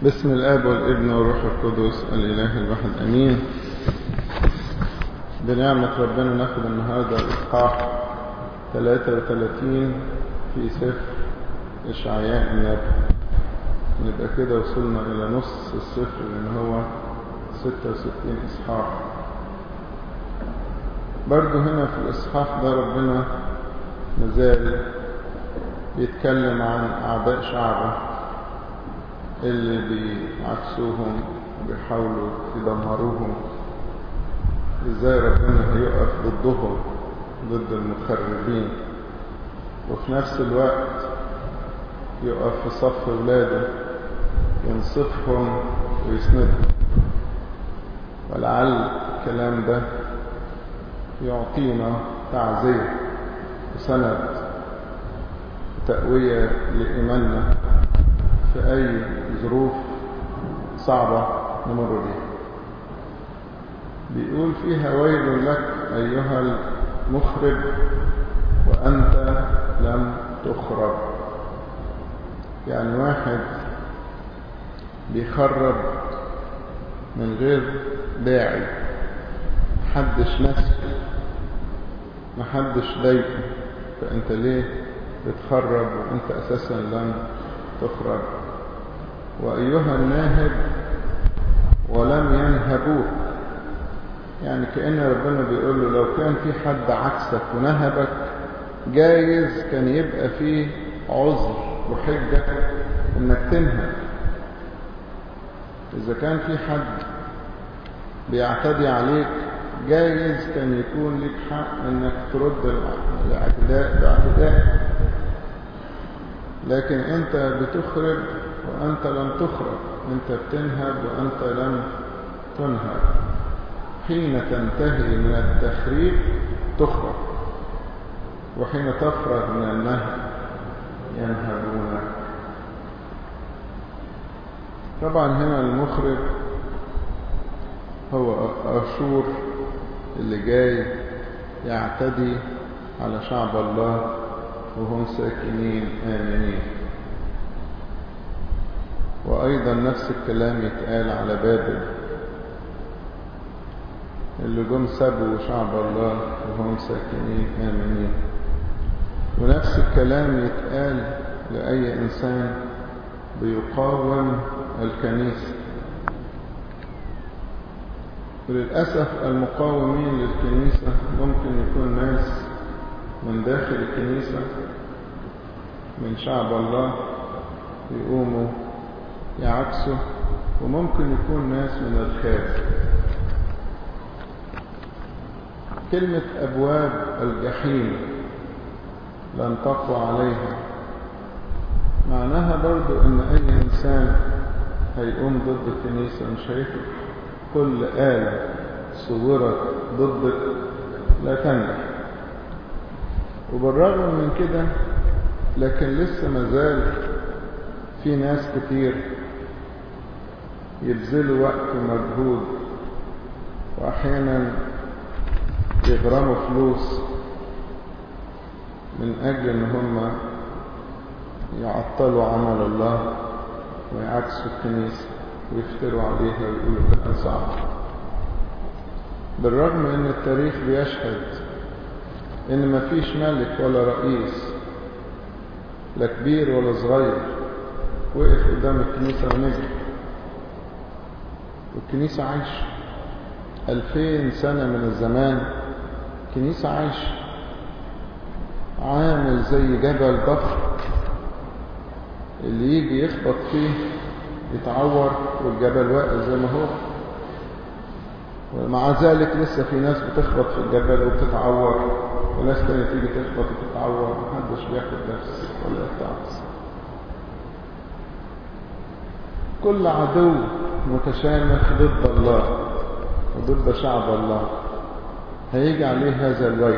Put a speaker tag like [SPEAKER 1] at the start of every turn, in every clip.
[SPEAKER 1] بسم الآب والابن والروح القدس الإله الواحد أمين بنعمة ربنا ناخد النهاردة الإصحاح 33 في سفر إشعياء النبي نبقى كده وصلنا إلى نص السفر اللي هو 66 إصحاح برضو هنا في الإصحاح ده ربنا مازال بيتكلم عن أعداء شعبه اللي بيعكسوهم وبيحاولوا يدمروهم ازاي ربنا هيقف ضدهم ضد المخربين وفي نفس الوقت يقف في صف ولاده ينصفهم ويسندهم ولعل الكلام ده يعطينا تعزية وسند وتقوية لإيماننا في أي ظروف صعبة نمر بها بيقول فيها ويل لك أيها المخرب وأنت لم تخرب يعني واحد بيخرب من غير داعي محدش نسي محدش ضايقه فأنت ليه بتخرب وأنت أساسا لم تخرب وأيها الناهب ولم ينهبوك يعني كأن ربنا بيقول له لو كان في حد عكسك ونهبك جايز كان يبقى فيه عذر وحجة انك تنهب اذا كان في حد بيعتدي عليك جايز كان يكون لك حق انك ترد الاعتداء باعتداء لكن انت بتخرب وانت لم تخرب انت بتنهب وانت لم تنهب حين تنتهي من التخريب تخرب وحين تفرغ من النهب ينهبونك طبعا هنا المخرب هو أشور اللي جاي يعتدي على شعب الله وهم ساكنين آمنين وأيضا نفس الكلام يتقال على بابل اللي جم سابوا شعب الله وهم ساكنين آمنين ونفس الكلام يتقال لأي إنسان بيقاوم الكنيسة وللأسف المقاومين للكنيسة ممكن يكون ناس من داخل الكنيسة من شعب الله يقوموا يعكسوا وممكن يكون ناس من الخارج كلمة أبواب الجحيم لن تقوى عليها معناها برضو ان اي انسان هيقوم ضد الكنيسة مش هيفرق كل آلة صورت ضدك لا تنجح وبالرغم من كده لكن لسه مازال في ناس كتير يبذلوا وقت ومجهود واحيانا يغرموا فلوس من اجل ان هم يعطلوا عمل الله ويعكسوا الكنيسة ويفتروا عليها ويقولوا كلام صعب بالرغم ان التاريخ بيشهد ان مفيش ملك ولا رئيس لا كبير ولا صغير وقف قدام الكنيسة ونزل والكنيسة عايشة ألفين سنة من الزمان كنيسة عايشة عامل زي جبل ضخم اللي يجي يخبط فيه يتعور والجبل واقف زي ما هو ومع ذلك لسه في ناس بتخبط في الجبل وبتتعور وناس تانية تيجي تخبط وتتعور محدش بياخد نفس ولا يتعص كل عدو متشامخ ضد الله وضد شعب الله هيجي عليه هذا الويل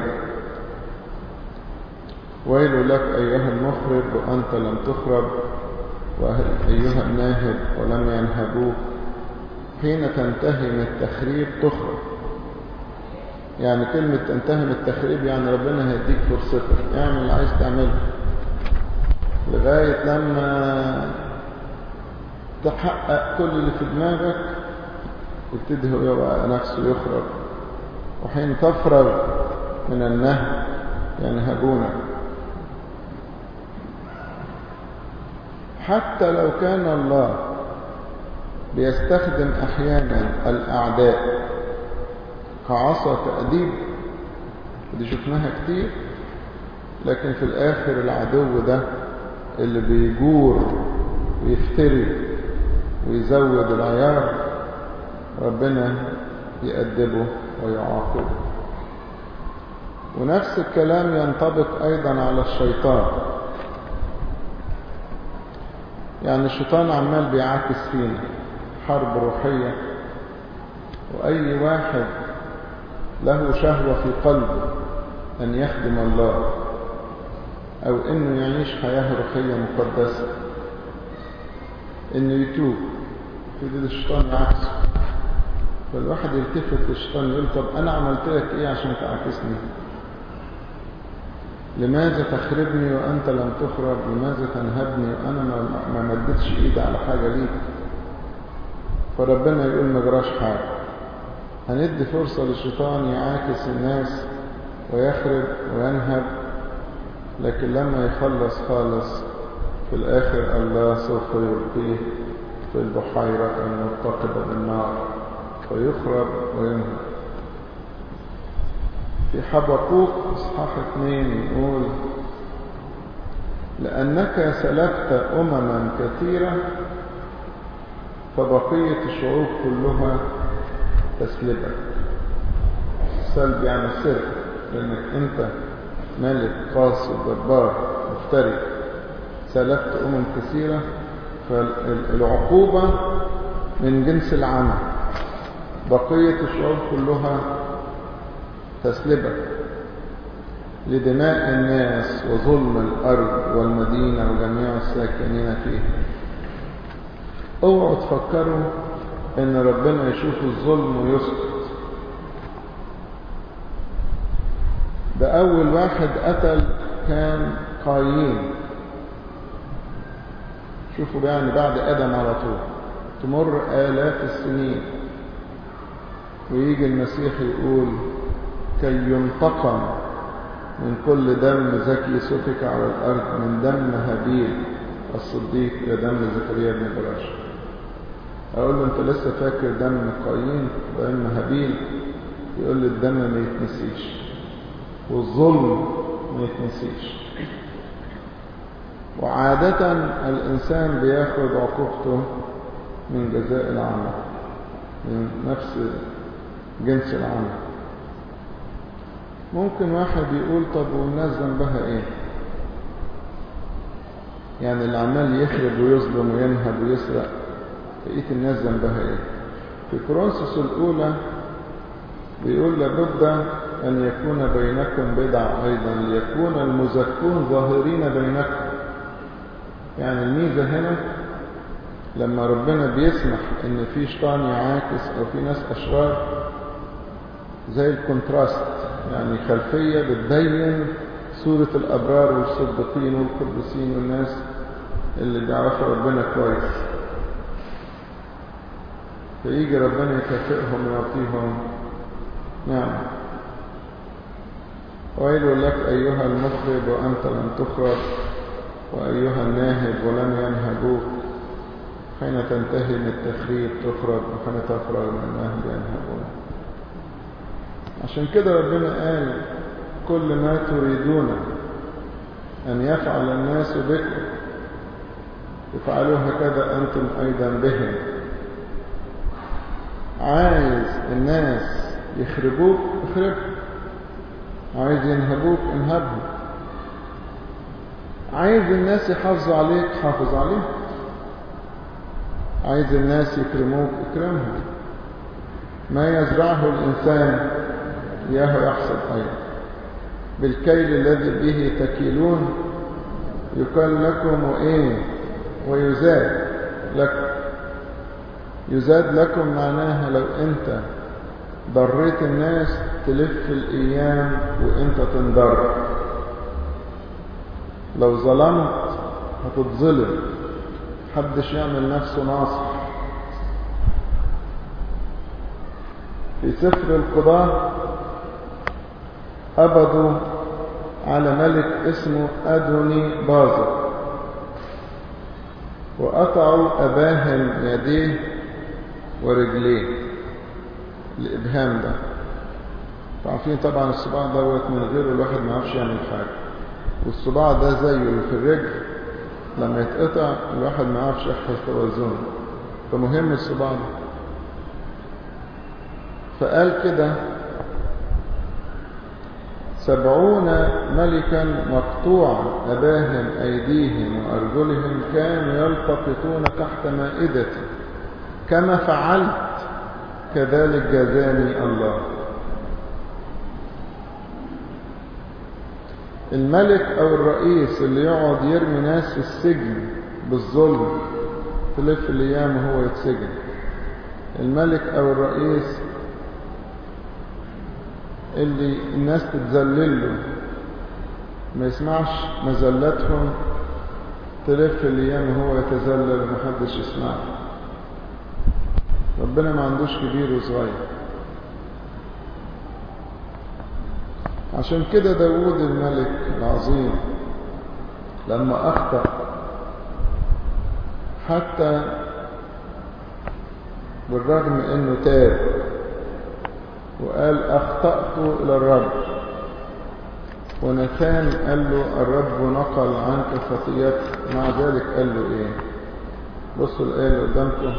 [SPEAKER 1] ويل لك أيها المخرب وأنت لم تخرب وأيها الناهب ولم ينهبوك حين تنتهي من التخريب تخرب يعني كلمة تنتهي من التخريب يعني ربنا هيديك فرصتك اعمل اللي عايز تعمله لغاية لما تحقق كل اللي في دماغك يبتدي هو يبقى نفسه يخرج وحين تفرغ من النهب ينهبونك حتى لو كان الله بيستخدم احيانا الاعداء كعصا تأديب ودي شفناها كتير لكن في الاخر العدو ده اللي بيجور ويفتري ويزود العيار ربنا يأدبه ويعاقبه ونفس الكلام ينطبق ايضا على الشيطان يعني الشيطان عمال بيعاكس فينا حرب روحية وأي واحد له شهوة في قلبه أن يخدم الله أو أنه يعيش حياة روحية مقدسة أنه يتوب يبتدي الشيطان يعكسه فالواحد يلتفت للشيطان يقول طب أنا عملت لك إيه عشان تعاكسني لماذا تخربني وأنت لم تخرب لماذا تنهبني وأنا ما مدتش إيدي على حاجة ليك فربنا يقول ما جراش حاجة هندي فرصة للشيطان يعاكس الناس ويخرب وينهب لكن لما يخلص خالص في الآخر الله سوف يلقيه في البحيرة المرتقبة بالنار فيخرب وينهب في حبقوق اصحاح اثنين يقول لأنك سلبت أمما كثيرة فبقية الشعوب كلها تسلبك سلب يعني سرق لأنك أنت ملك قاسي جبار مفتري سلبت أمم كثيرة فالعقوبة من جنس العمل بقية الشعوب كلها تسلبك لدماء الناس وظلم الأرض والمدينة وجميع الساكنين فيها اوعوا تفكروا ان ربنا يشوف الظلم ويسكت ده اول واحد قتل كان قايين شوفوا يعني بعد ادم على طول تمر الاف السنين ويجي المسيح يقول كي ينتقم من كل دم زكي سفك على الارض من دم هابيل الصديق الى دم زكريا بن براش اقول له انت لسه فاكر دم قايين دم هابيل يقول لي الدم ما يتنسيش والظلم ما يتنسيش وعادة الإنسان بياخد عقوبته من جزاء العمل من نفس جنس العمل ممكن واحد يقول طب والناس ذنبها ايه يعني اللي عمال يخرب ويظلم وينهب ويسرق بقية الناس ذنبها ايه في كورنثوس الأولى بيقول لابد أن يكون بينكم بدع أيضا ليكون المزكون ظاهرين بينكم يعني الميزة هنا لما ربنا بيسمح ان في شيطان يعاكس او في ناس اشرار زي الكونتراست يعني خلفية بتبين صورة الابرار والصديقين والقديسين والناس اللي بيعرفوا ربنا كويس فيجي ربنا يكافئهم ويعطيهم نعم ويل لك أيها المخرب وأنت لم تخرج وأيها الناهب ولم ينهبوك حين تنتهي من التخريب تخرج وحين تفرغ من النهب ينهبون عشان كده ربنا قال كل ما تريدون أن يفعل الناس بكم افعلوا هكذا أنتم أيضا بهم عايز الناس يخربوك اخرب عايز ينهبوك انهبهم عايز الناس يحافظوا عليك حافظ عليهم عايز الناس يكرموك اكرمهم ما يزرعه الإنسان إياه يحصل أيضا بالكيل الذي به تكيلون يقال لكم وإيه ويزاد لكم يزاد لكم معناها لو أنت ضريت الناس تلف الأيام وأنت تنضر لو ظلمت هتتظلم محدش يعمل نفسه ناصح في سفر القضاة قبضوا على ملك اسمه أدوني بازر وقطعوا أباهم يديه ورجليه الإبهام ده عارفين طبعا الصباع دوت من غيره الواحد ما يعرفش يعمل حاجة والصباع ده زيه اللي في الرجل لما يتقطع الواحد ما يعرفش يحفظ توازنه فمهم الصباع ده فقال كده سبعون ملكا مقطوعا أباهم أيديهم وأرجلهم كانوا يلتقطون تحت مائدتي كما فعلت كذلك جزاني الله الملك أو الرئيس اللي يقعد يرمي ناس في السجن بالظلم تلف الأيام وهو يتسجن الملك أو الرئيس اللي الناس تتذلل له ما يسمعش مزلتهم تلف الايام وهو يتذلل ومحدش يسمعه ربنا ما عندوش كبير وصغير عشان كده داود الملك العظيم لما اخطأ حتى بالرغم انه تاب وقال أخطأت إلى الرب ونثان قال له الرب نقل عنك خطيئتك مع ذلك قال له إيه بصوا الآية اللي قدامكم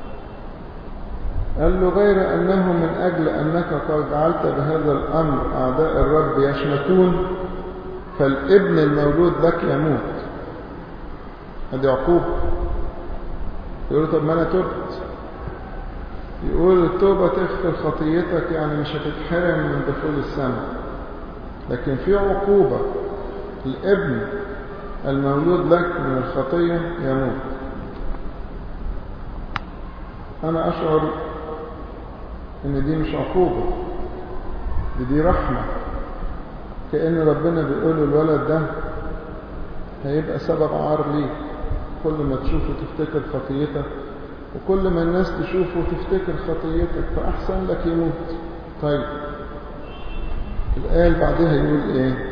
[SPEAKER 1] قال له غير أنه من أجل أنك قد جعلت بهذا الأمر أعداء الرب يشمتون فالابن المولود لك يموت هذه عقوبة يقول له طب ما أنا تبت يقول التوبة تغفر خطيتك يعني مش هتتحرم من دخول السماء لكن في عقوبة الابن المولود لك من الخطية يموت أنا أشعر إن دي مش عقوبة دي, دي رحمة كأن ربنا بيقول الولد ده هيبقى سبب عار ليك كل ما تشوفه تفتكر خطيتك وكل ما الناس تشوفه تفتكر خطيتك فأحسن لك يموت طيب الآية اللي بعدها يقول إيه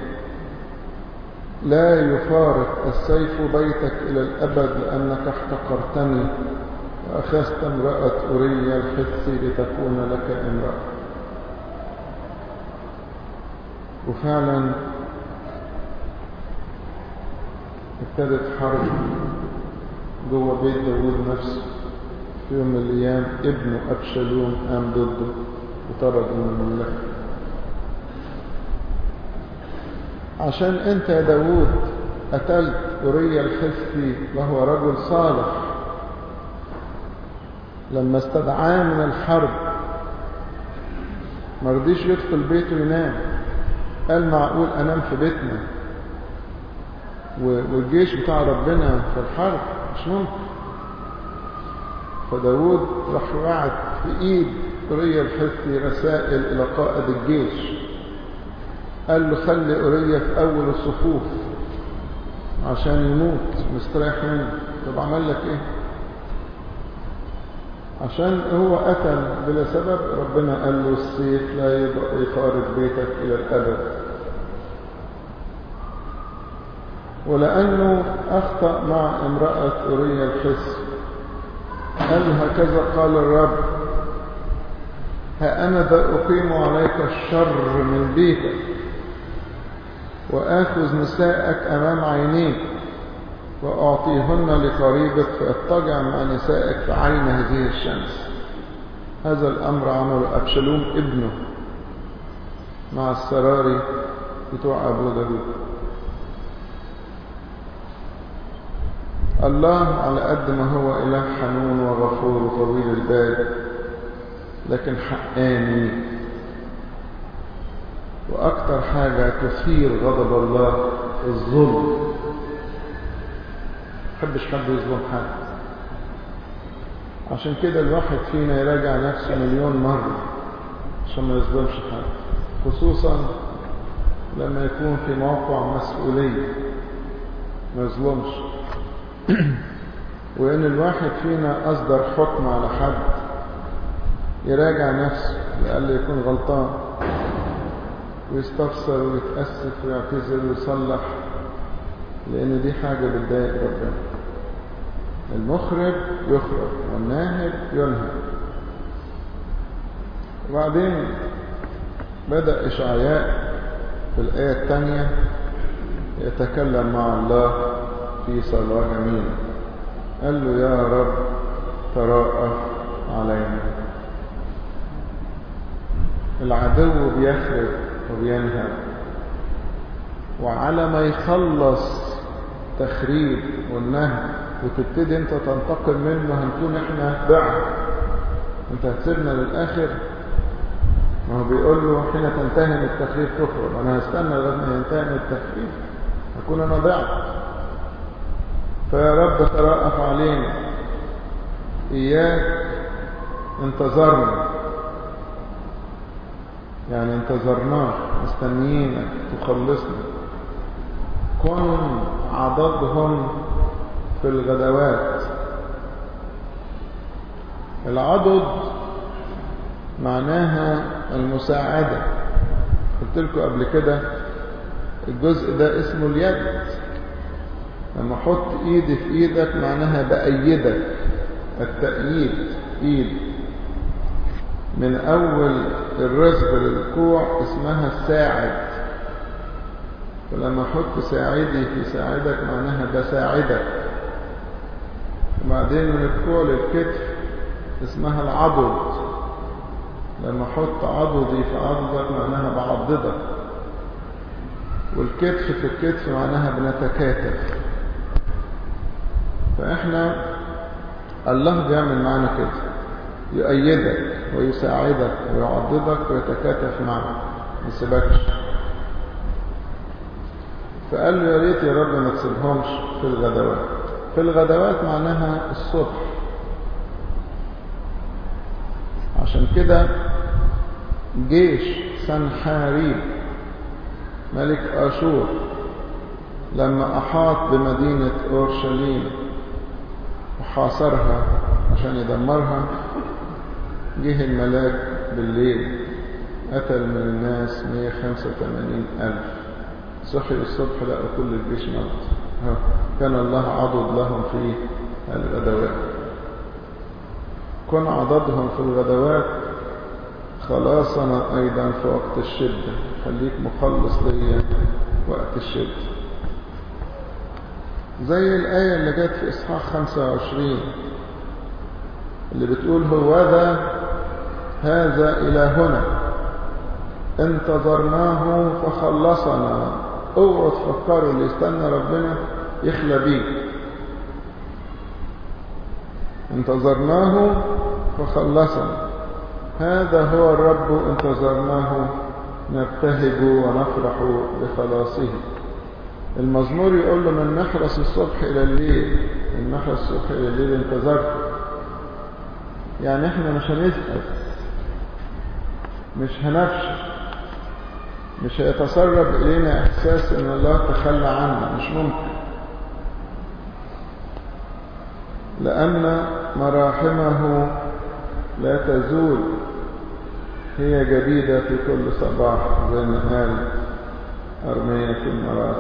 [SPEAKER 1] لا يفارق السيف بيتك إلى الأبد لأنك احتقرتني وأخذت امرأة أوريا الحثي لتكون لك امرأة وفعلا ابتدت حرب جوه بيت داوود نفسه في يوم من الأيام ابنه أبشالوم قام ضده وطرده من المملكة عشان أنت يا داوود قتلت أوريا الحثي وهو رجل صالح لما استدعاه من الحرب ما رضيش يدخل بيته ينام قال معقول أنام في بيتنا والجيش بتاع ربنا في الحرب مش ممكن فداود راح وقعت في ايد أوريا الحثي رسائل إلى قائد الجيش قال له خلي أوريا في أول الصفوف عشان يموت مستريح منه طب عمل لك ايه عشان هو قتل بلا سبب ربنا قال له السيف لا يفارق بيتك إلى الأبد ولأنه أخطأ مع امرأة أوريا الحس قال هكذا قال الرب ها أنا ذا أقيم عليك الشر من بيتك وآخذ نساءك أمام عينيك وأعطيهن لقريبك فاضطجع مع نسائك في عين هذه الشمس هذا الأمر عمله أبشلوم ابنه مع السراري بتوع أبو داود الله على قد ما هو إله حنون وغفور وطويل البال لكن حقاني وأكثر حاجة تثير غضب الله الظلم حبش حد يظلم حد عشان كده الواحد فينا يراجع نفسه مليون مرة عشان ما يظلمش حد خصوصا لما يكون في موقع مسؤولية ما يظلمش وإن الواحد فينا أصدر حكم على حد يراجع نفسه لألا يكون غلطان ويستفسر ويتأسف ويعتذر ويصلح لأن دي حاجة بتضايق ربنا المخرج يخرج والناهب ينهب وبعدين بدأ إشعياء في الآية الثانية يتكلم مع الله في صلاة جميلة قال له يا رب تراءف علينا العدو بيخرب وبينهب وعلى ما يخلص تخريب والنهب وتبتدي انت تنتقم منه هنكون احنا ضعف انت هتسيبنا للاخر ما هو بيقول له حين تنتهي من التخريب تخرج انا هستنى لغايه ما ينتهي من التخريب اكون انا ضعف فيا رب ترأف علينا اياك انتظرنا يعني انتظرناك مستنيينك تخلصنا كن عضدهم في الغدوات العضد معناها المساعدة قلت لكم قبل كده الجزء ده اسمه اليد لما احط ايدي في ايدك معناها بأيدك التأييد ايد من اول الرزق للكوع اسمها الساعد فلما احط ساعدي في ساعدك معناها بساعدك وبعدين من الكوع للكتف اسمها العضد لما احط عضدي في عضدك معناها بعضدك والكتف في الكتف معناها بنتكاتف فاحنا الله بيعمل معنا كده يؤيدك ويساعدك ويعضدك ويتكاتف معك ما يسيبكش فقال له يا ريت يا رب ما تسيبهمش في الغدوات في الغدوات معناها الصبح عشان كده جيش سنحاريب ملك أشور لما أحاط بمدينة أورشليم وحاصرها عشان يدمرها جه الملاك بالليل قتل من الناس 185 ألف صحي الصبح لقوا كل الجيش مات كان الله عضد لهم في الغدوات كن عضدهم في الغدوات خلاصنا أيضا في وقت الشدة خليك مخلص ليا وقت الشدة زي الآية اللي جت في إصحاح 25 اللي بتقول هو ذا هذا إلهنا انتظرناه فخلصنا اوعوا تفكروا اللي يستنى ربنا يخلى بيه انتظرناه فخلصنا هذا هو الرب انتظرناه نبتهج ونفرح بخلاصه المزمور يقول له من نحرس الصبح إلى الليل من نحرس الصبح إلى الليل انتظرت يعني احنا مش هنسأل مش هنفشل مش هيتسرب إلينا إحساس إن الله تخلى عنا مش ممكن لأن مراحمه لا تزول هي جديدة في كل صباح زي ما قال أرمية في المرات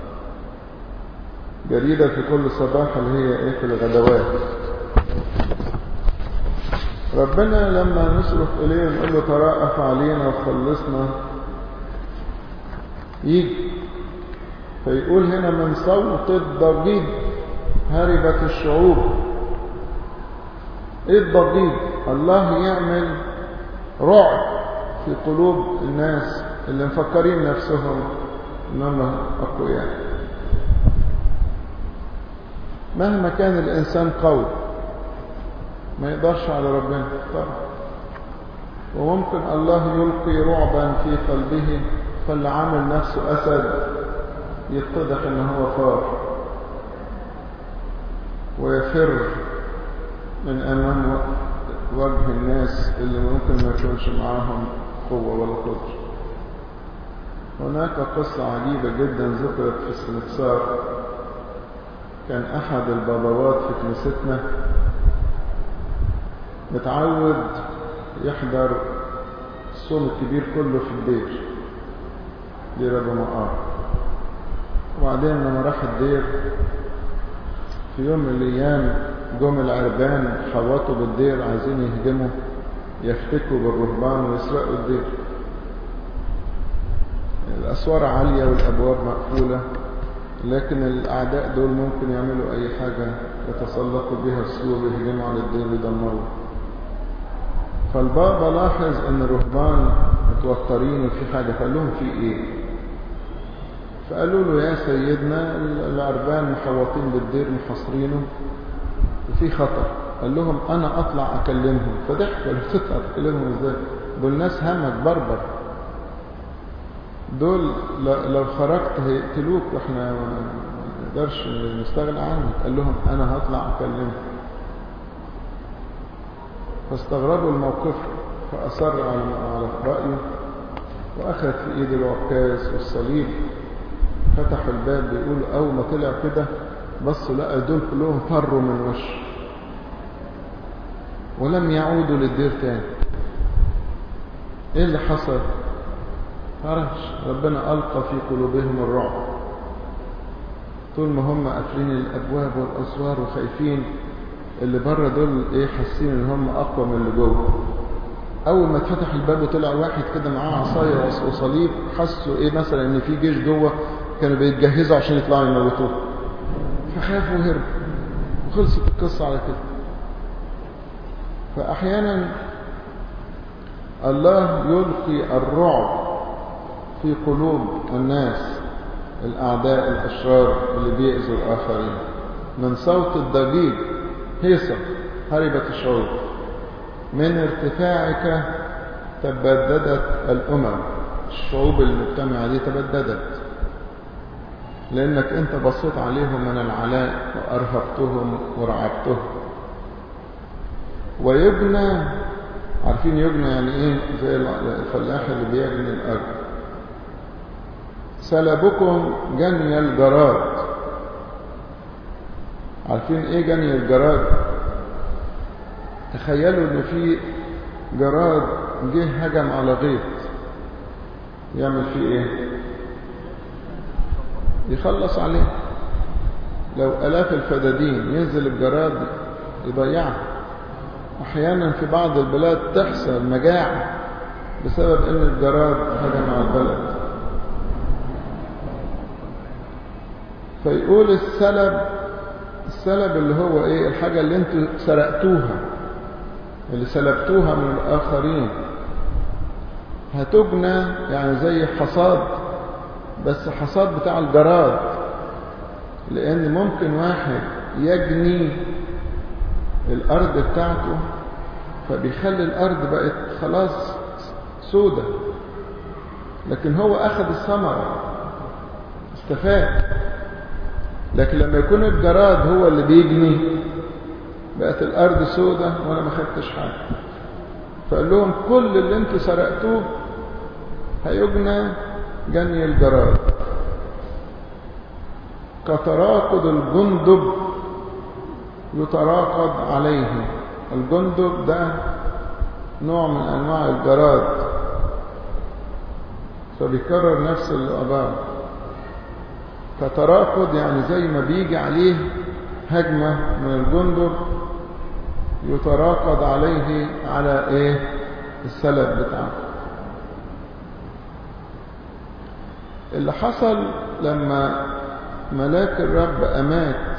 [SPEAKER 1] جديدة في كل صباح اللي هي إيه في الغدوات ربنا لما نصرف إليه نقول له ترأف علينا وخلصنا يجي فيقول هنا من صوت الضجيج هربت الشعوب ايه الضجيج الله يعمل رعب في قلوب الناس اللي مفكرين نفسهم انهم اقوياء مهما كان الانسان قوي ما يقدرش على ربنا طبعا وممكن الله يلقي رعبا في قلبه فاللي عامل نفسه اسد يتضح ان هو فار ويفر من امام وجه الناس اللي ممكن ما يكونش معاهم قوة ولا قدر هناك قصة عجيبة جدا ذكرت في السنكسار كان أحد البابوات في كنيستنا متعود يحضر الصوم الكبير كله في الدير دير أبو مقار وبعدين لما راح الدير في يوم من الأيام جم العربان حوطوا بالدير عايزين يهجموا يفتكوا بالرهبان ويسرقوا الدير الأسوار عالية والأبواب مقفولة لكن الأعداء دول ممكن يعملوا أي حاجة يتسلقوا بها السور ويهجموا على الدير ويدمروا فالبابا لاحظ أن الرهبان متوترين وفي حاجة فقال لهم في إيه فقالوا له يا سيدنا العربان محوطين بالدير محاصرينه وفي خطر قال لهم أنا أطلع أكلمهم فضحك قال تطلع تكلمهم إزاي دول ناس همك بربر دول لو خرجت هيقتلوك واحنا ما نقدرش نستغنى عنك قال لهم انا هطلع اكلمهم فاستغربوا الموقف فاصر على على رايه واخذ في ايده العكاز والصليب فتحوا الباب بيقول اول ما طلع كده بصوا لقى دول كلهم فروا من وشه ولم يعودوا للدير تاني ايه اللي حصل معرفش ربنا ألقى في قلوبهم الرعب طول ما هم قافلين الأبواب والأسوار وخايفين اللي بره دول إيه حاسين إن هم أقوى من اللي جوه أول ما اتفتح الباب وطلع واحد كده معاه عصاية وصليب حسوا إيه مثلا إن في جيش جوه كانوا بيتجهزوا عشان يطلعوا يموتوه فخافوا وهربوا وخلصت القصة على كده فأحيانا الله يلقي الرعب في قلوب الناس الأعداء الأشرار اللي بيأذوا الآخرين من صوت الضجيج هيصة هربت الشعوب من ارتفاعك تبددت الأمم الشعوب المجتمعة دي تبددت لأنك أنت بصيت عليهم من العلاء وأرهبتهم ورعبتهم ويبنى عارفين يبنى يعني ايه زي الفلاح اللي بيجني الأرض سلبكم جني الجراد عارفين ايه جني الجراد تخيلوا ان في جراد جه هجم على غيط يعمل فيه ايه يخلص عليه لو الاف الفدادين ينزل الجراد يضيعها احيانا في بعض البلاد تحصل مجاعه بسبب ان الجراد هجم على البلد فيقول السلب السلب اللي هو ايه الحاجة اللي انتوا سرقتوها اللي سلبتوها من الآخرين هتجنى يعني زي حصاد بس حصاد بتاع الجراد لأن ممكن واحد يجني الأرض بتاعته فبيخلي الأرض بقت خلاص سودة لكن هو أخذ الثمرة استفاد لكن لما يكون الجراد هو اللي بيجني بقت الأرض سودة وأنا ما خدتش حاجة فقال لهم كل اللي انتوا سرقتوه هيجنى جني الجراد كتراقد الجندب يتراقد عليه الجندب ده نوع من أنواع الجراد فبيكرر نفس الأبار كتراقد يعني زي ما بيجي عليه هجمة من الجندب يتراقد عليه على ايه السلب بتاعه اللي حصل لما ملاك الرب أمات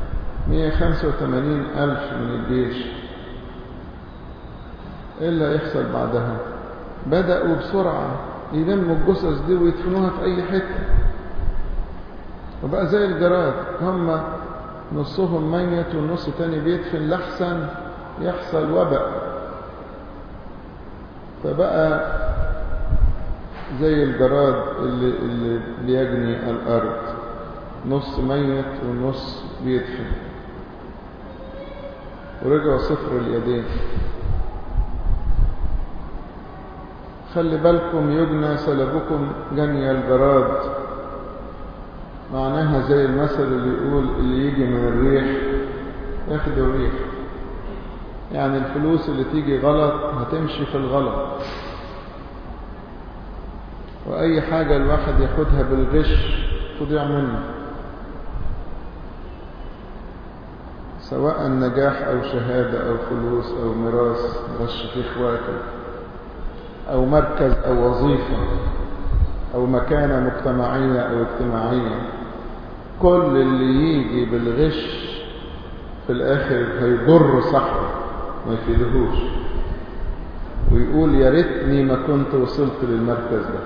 [SPEAKER 1] 185 ألف من الجيش إيه اللي هيحصل بعدها بدأوا بسرعة يلموا الجثث دي ويدفنوها في أي حتة وبقى زي الجراد هم نصهم ميت والنص تاني بيدفن لحسن يحصل وباء فبقى زي الجراد اللي, اللي بيجني الأرض نص ميت والنص بيدفن ورجعوا صفر اليدين خلي بالكم يجنى سلبكم جني الجراد معناها زي المثل اللي يقول اللي يجي من الريح ياخد الريح يعني الفلوس اللي تيجي غلط هتمشي في الغلط وأي حاجة الواحد ياخدها بالغش تضيع منه سواء نجاح أو شهادة أو فلوس أو ميراث غش في إخواته أو مركز أو وظيفة أو مكانة مجتمعية أو اجتماعية كل اللي يجي بالغش في الآخر هيضر صاحبه ما يفيدهوش ويقول يا ريتني ما كنت وصلت للمركز ده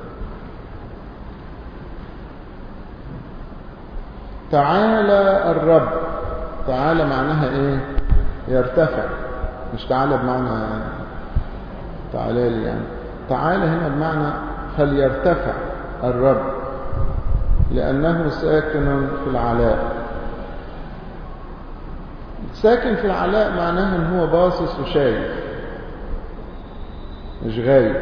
[SPEAKER 1] تعالى الرب تعالى معناها ايه يرتفع مش تعالى بمعنى تعالى لي يعني تعالى هنا بمعنى فليرتفع الرب لأنه ساكن في العلاء ساكن في العلاء معناها ان هو باصص وشايف مش غايب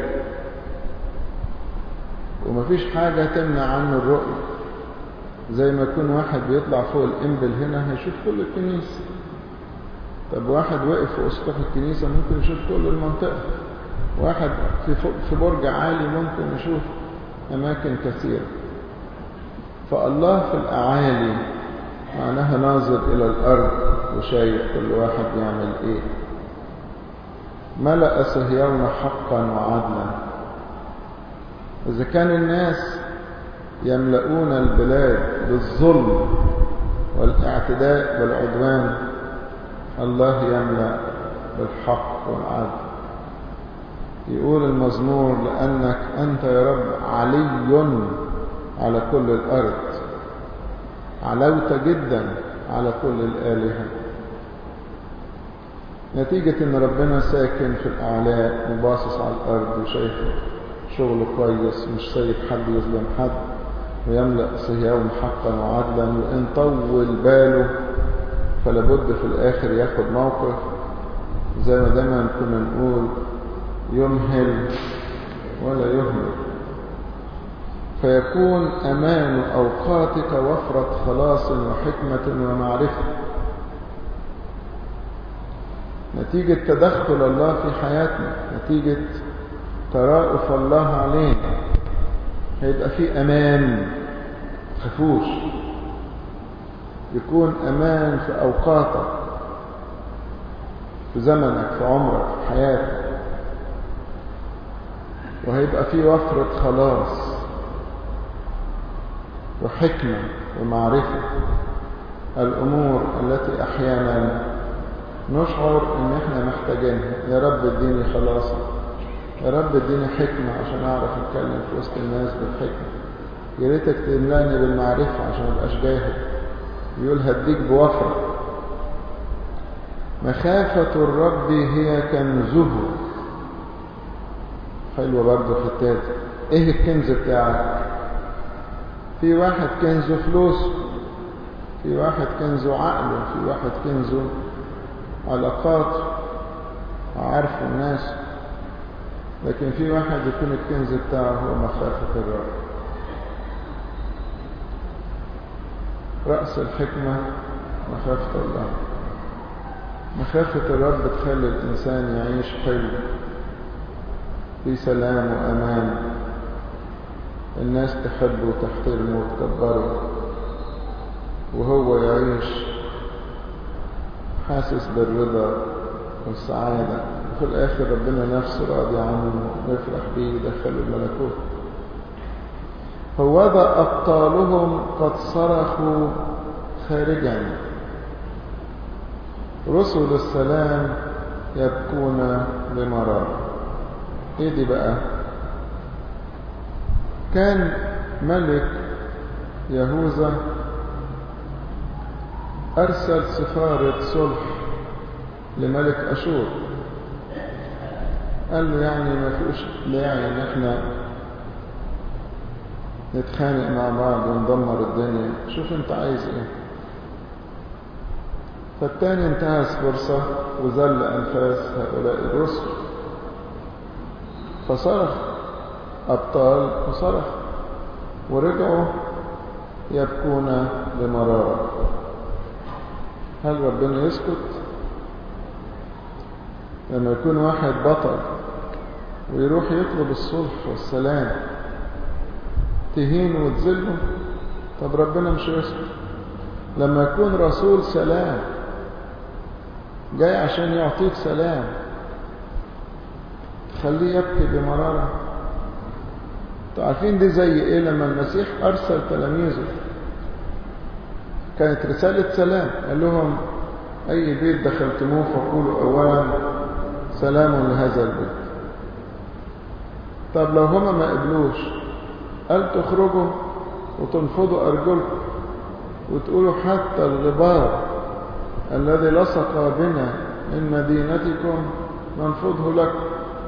[SPEAKER 1] ومفيش حاجة تمنع عنه الرؤية زي ما يكون واحد بيطلع فوق الإنبل هنا هيشوف كل الكنيسة طب واحد وقف في أسطح الكنيسة ممكن يشوف كل المنطقة واحد في, في برج عالي ممكن يشوف أماكن كثيرة فالله في الأعالي معناها ناظر إلى الأرض وشايف كل واحد بيعمل إيه ملأ صهيون حقا وعدلا إذا كان الناس يملؤون البلاد بالظلم والاعتداء والعدوان الله يملأ بالحق والعدل يقول المزمور لأنك أنت يا رب علي على كل الأرض علوت جدا على كل الآلهة نتيجة ان ربنا ساكن في الأعلاء وباصص على الأرض وشايف شغله كويس مش سايب حد يظلم حد ويملأ صهيون حقا وعدلا وإن طول باله فلابد في الآخر ياخد موقف زي ما دايما كنا نقول يمهل ولا يهمل فيكون أمان أوقاتك وفرة خلاص وحكمة ومعرفة نتيجة تدخل الله في حياتنا نتيجة تراؤف الله علينا هيبقى في أمان تخافوش يكون أمان في أوقاتك في زمنك في عمرك في حياتك وهيبقى في وفرة خلاص وحكمة ومعرفة الأمور التي أحيانا نشعر إن إحنا محتاجينها يا رب اديني خلاصة يا رب اديني حكمة عشان أعرف أتكلم في وسط الناس بالحكمة يا ريتك تملاني بالمعرفة عشان مبقاش جاهل يقول هديك بوفرة مخافة الرب هي كنزه حلوة برضه في التالت ايه الكنز بتاعك في واحد كنزه فلوس في واحد كنزه عقله في واحد كنزه علاقات عارف الناس لكن في واحد يكون الكنز بتاعه هو مخافة الرب رأس الحكمة مخافة الله مخافة الرب تخلي الإنسان يعيش حلو في سلام وأمان الناس تحبه وتحترمه وتكبره وهو يعيش حاسس بالرضا والسعادة وفي الآخر ربنا نفسه راضي عنه ويفرح بيه يدخله الملكوت هوذا أبطالهم قد صرخوا خارجا رسل السلام يبكون بمرار ايه دي بقى كان ملك يهوذا أرسل سفارة صلح لملك أشور قال له يعني ما فيش داعي ان احنا نتخانق مع بعض وندمر الدنيا شوف انت عايز ايه فالتاني انتهز فرصة وذل أنفاس هؤلاء الرسل فصرخ أبطال وصرخ ورجعوا يبكون بمرارة هل ربنا يسكت لما يكون واحد بطل ويروح يطلب الصلح والسلام تهينه وتذله طب ربنا مش يسكت لما يكون رسول سلام جاي عشان يعطيك سلام تخليه يبكي بمرارة عارفين دي زي ايه لما المسيح ارسل تلاميذه كانت رسالة سلام قال لهم اي بيت دخلتموه فقولوا اولا سلام لهذا البيت طب لو هما ما قبلوش قال تخرجوا وتنفضوا ارجلكم وتقولوا حتى الغبار الذي لصق بنا من مدينتكم ننفضه لكم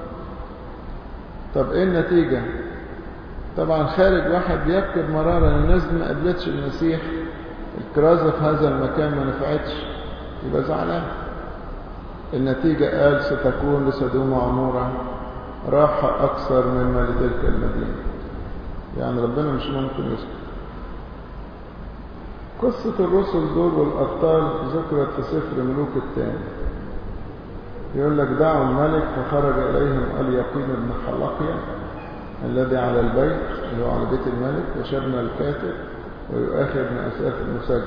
[SPEAKER 1] طب ايه النتيجة طبعا خارج واحد بيبكي بمرارة ان الناس ما قبلتش المسيح الكرازة في هذا المكان ما نفعتش يبقى زعلان النتيجة قال ستكون لسدوم عمورة راحة أكثر مما لتلك المدينة يعني ربنا مش ممكن يسكت قصة الرسل دول والأبطال ذكرت في سفر ملوك الثاني يقول لك دعوا الملك فخرج إليهم اليقين بن حلقيا الذي على البيت اللي هو على بيت الملك وشبنا الكاتب ويؤاخذ بن أساف المسجد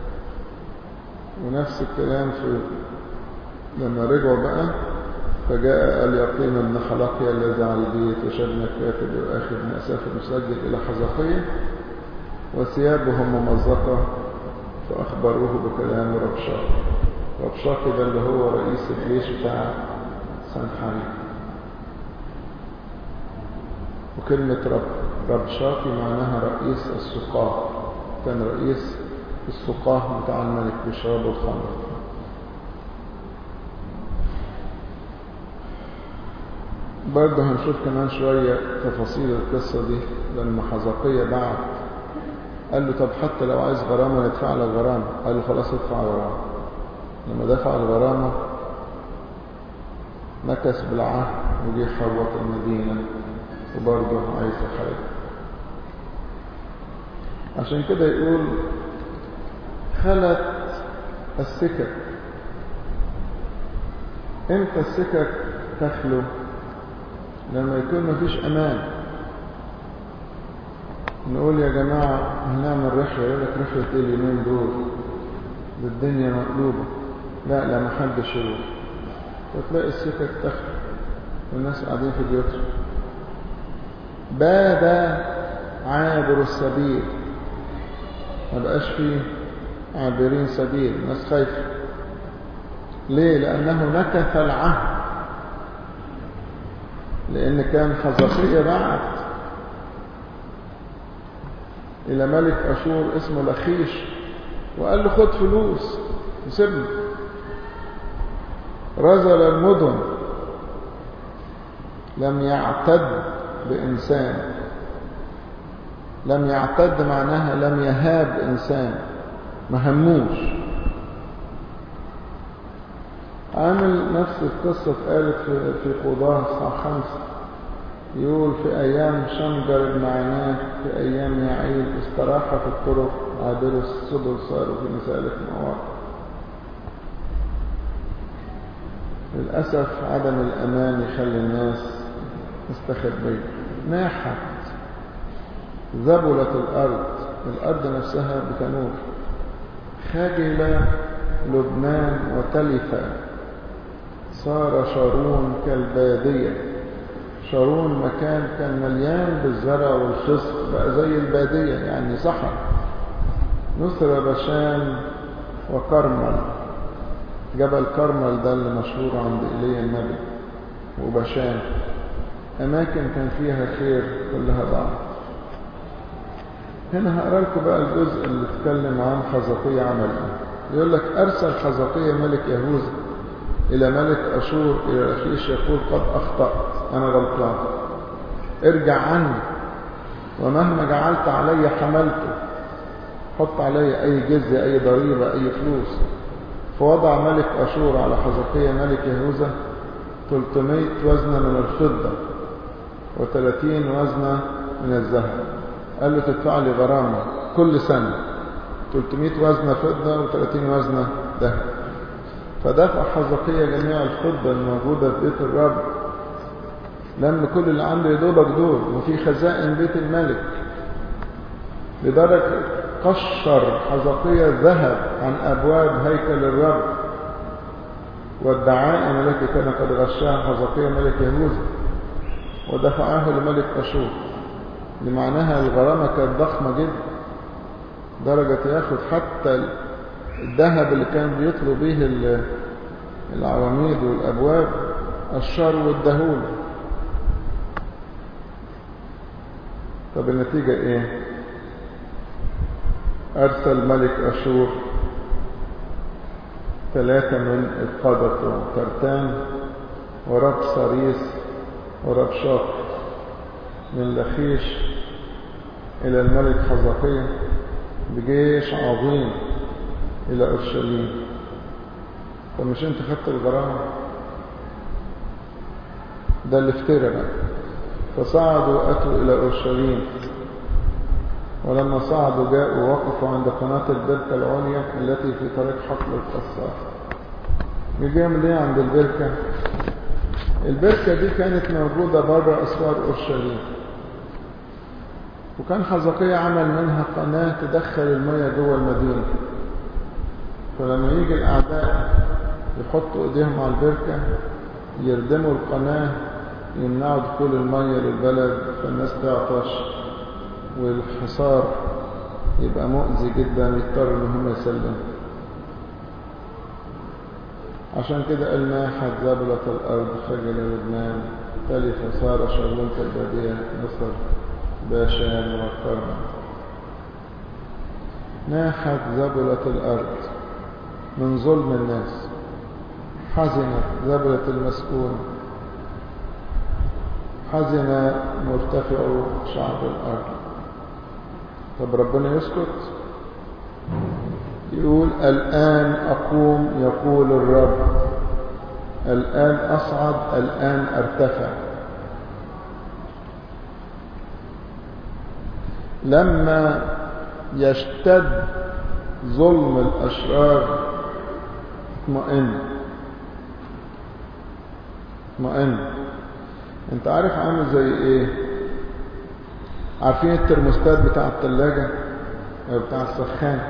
[SPEAKER 1] ونفس الكلام في لما رجعوا بقى فجاء اليقين بن حلقيا الذي على البيت وشبنا الكاتب ويؤاخذ بن أساف المسجد إلى حزقية وثيابهم ممزقة فأخبروه بكلام ربشاق ربشاق ده اللي هو رئيس الجيش بتاع سنحاريب وكلمة رب ربشاقي معناها رئيس السقاة كان رئيس السقاة بتاع الملك بيشربوا الخمر برضه هنشوف كمان شوية تفاصيل القصة دي لما حزقية بعت قال له طب حتى لو عايز غرامة ندفع لك غرامة قال له خلاص ادفع غرامة لما دفع الغرامة نكس بالعهد وجي حوط المدينة وبرضه عايز حاجة عشان كده يقول خلت السكك امتى السكك تخلو لما يكون مفيش امان نقول يا جماعة هنعمل رحلة يقول لك رحلة ايه اليومين دول الدنيا مقلوبة لا لا محدش يروح وتلاقي السكك تخلو والناس قاعدين في بيوتهم باد عابر السبيل ما بقاش فيه عابرين سبيل الناس خايفة ليه لأنه نكث العهد لأن كان حزقية بعت إلى ملك أشور اسمه لخيش وقال له خد فلوس وسيبني رزل المدن لم يعتد بإنسان لم يعتد معناها لم يهاب إنسان ما هموش عامل نفس القصة اتقالت في في قضاة الساعة خمسة يقول في أيام شنجر بن عناد في أيام يعيد استراح في الطرق عابروا السبل صاروا في مسالك مواقع للأسف عدم الأمان يخلي الناس مستخبية ناحت ذبلت الأرض الأرض نفسها بتنور خجل لبنان وتلف صار شارون كالبادية شارون مكان كان مليان بالزرع والخصب بقى زي البادية يعني صحراء نصر بشان وكرمل جبل كرمل ده اللي مشهور عند إيليا النبي وبشان أماكن كان فيها خير كلها ضاعت هنا هقرا لكم بقى الجزء اللي اتكلم عن حزقية عمل ايه يقول لك أرسل حزقية ملك يهوذا إلى ملك أشور إلى أخيش يقول قد أخطأت أنا غلطان ارجع عني ومهما جعلت علي حملته حط علي أي جزية أي ضريبة أي فلوس فوضع ملك أشور على حزقية ملك يهوذا 300 وزنة من الفضة و30 وزنة من الذهب قال له تدفع لي غرامة كل سنة 300 وزنة فضة و30 وزنة ذهب فدفع حزقية جميع الفضة الموجودة في بيت الرب لم كل اللي عنده يدوبك دول وفي خزائن بيت الملك لدرجة قشر حزقية الذهب عن أبواب هيكل الرب والدعائم التي كان قد غشاها حزقية ملك يهوذا ودفعه لملك أشور لمعناها الغرامة كانت ضخمة جدا درجة ياخد حتى الذهب اللي كان بيطلب به العواميد والأبواب الشر والدهول طب النتيجة ايه أرسل ملك أشور ثلاثة من القادة ترتان ورب صريس ورب شاق من لخيش إلى الملك حزقية بجيش عظيم إلى أورشليم فمش أنت خدت الغرامة ده اللي افترى بقى فصعدوا وأتوا إلى أورشليم ولما صعدوا جاءوا وقفوا عند قناة البركة العليا التي في طريق حقل القصار يجي يعمل ايه عند البركة البركة دي كانت موجودة بره أسوار أورشليم وكان حزقية عمل منها قناة تدخل المياه جوه المدينة فلما يجي الأعداء يحطوا إيديهم على البركة يردموا القناة يمنعوا دخول المياه للبلد فالناس تعطش والحصار يبقى مؤذي جدا يضطر ان هم يسلموا عشان كده قال ناحت زبلة الأرض خجل لبنان تلف صار شغلون كالبادية مصر باشان والكرم ناحت زبلة الأرض من ظلم الناس حزنت زبلة المسكون حزن مرتفع شعب الأرض طب ربنا يسكت يقول الآن أقوم يقول الرب الآن أصعد الآن أرتفع لما يشتد ظلم الأشرار اطمئن اطمئن انت عارف عامل زي ايه عارفين الترموستات بتاع التلاجة او بتاع السخان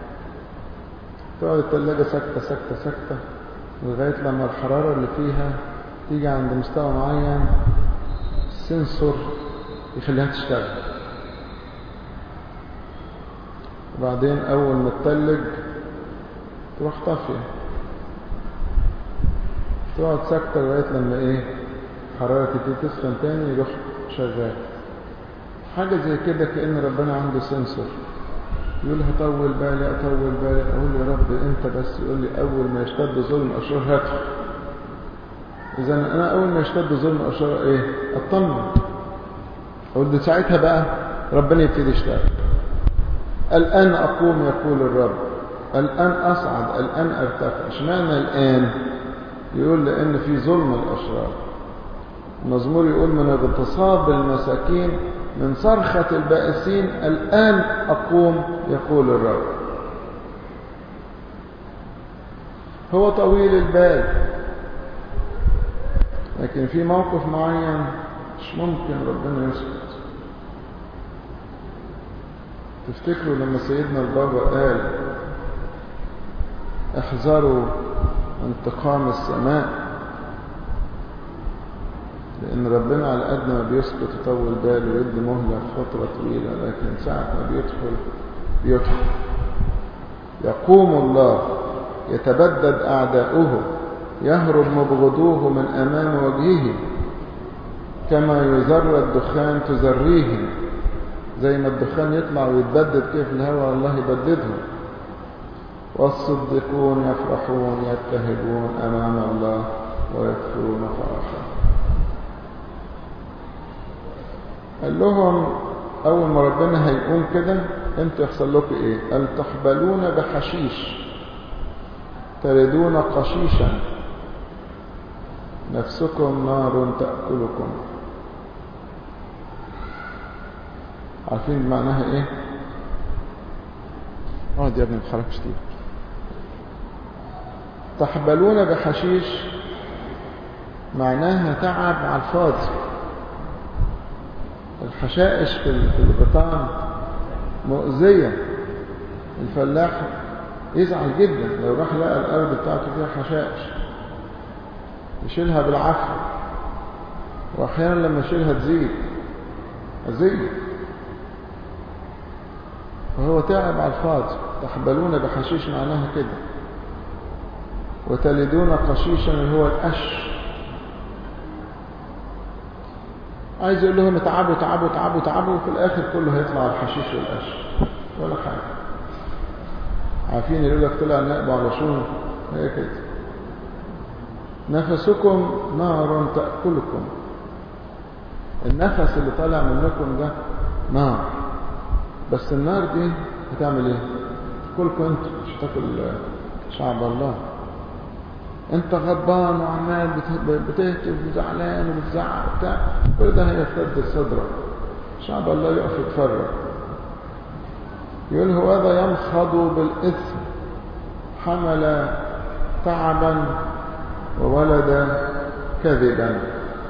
[SPEAKER 1] تقعد التلاجة سكتة سكتة سكتة لغاية لما الحرارة اللي فيها تيجي عند مستوى معين سنسور يخليها تشتغل وبعدين أول ما تتلج تروح طافية تقعد ساكتة لغاية لما إيه حرارة تبتدي تسخن تاني يروح شغال حاجة زي كده كأن ربنا عنده سنسور يقول هطول بالي أطول بالي أقول يا رب أنت بس يقول لي أول ما يشتد ظلم أشهر هدخل إذا أنا أول ما يشتد ظلم أشهر إيه أطمن أقول ده ساعتها بقى ربنا يبتدي يشتغل الآن أقوم يقول الرب الآن أصعد الآن أرتفع اشمعنى الآن يقول لأن في ظلم الأشرار المزمور يقول من اغتصاب المساكين من صرخة البائسين الآن أقوم يقول الرب هو طويل البال لكن في موقف معين مش ممكن ربنا يسكت تفتكروا لما سيدنا البابا قال احذروا انتقام السماء لأن ربنا على قد ما بيسكت يطول باله ويدي مهلة فترة طويلة لكن ساعة ما بيدخل بيدخل يقوم الله يتبدد أعداؤه يهرب مبغضوه من أمام وجهه كما يذر الدخان تزريهم زي ما الدخان يطلع ويتبدد كيف الهواء الله يبددهم والصديقون يفرحون يبتهجون أمام الله ويكفرون فرحا قال لهم أول ما ربنا هيقوم كده انتوا يحصل لكم ايه قال تحبلون بحشيش تردون قشيشا نفسكم نار تأكلكم عارفين معناها ايه اقعد يا ابني ما تتحركش كتير تحبلون بحشيش معناها تعب على الفاضي الحشائش في الغيطان مؤذية الفلاح يزعل جدا لو راح لقى الأرض بتاعته فيها حشائش يشيلها بالعافية وأحيانا لما يشيلها تزيد أذية وهو تعب على الفاضي تحبلون بحشيش معناها كده وتلدون قشيشا اللي هو القش عايز يقول لهم تعبوا تعبوا تعبوا تعبوا وفي الآخر كله هيطلع على الحشيش والقش ولا حاجة عارفين يقول لك طلع نقب على شون هي كده نفسكم نار تأكلكم النفس اللي طالع منكم ده نار بس النار دي هتعمل ايه تاكلكم انت مش تاكل شعب الله انت غضبان وعمال بتهتف وزعلان وبتزعق وبتاع كل ده هيفتد صدرك شعب الله يقف يتفرج يقول هو هذا ينخض بالإثم حمل تعبا وولد كذبا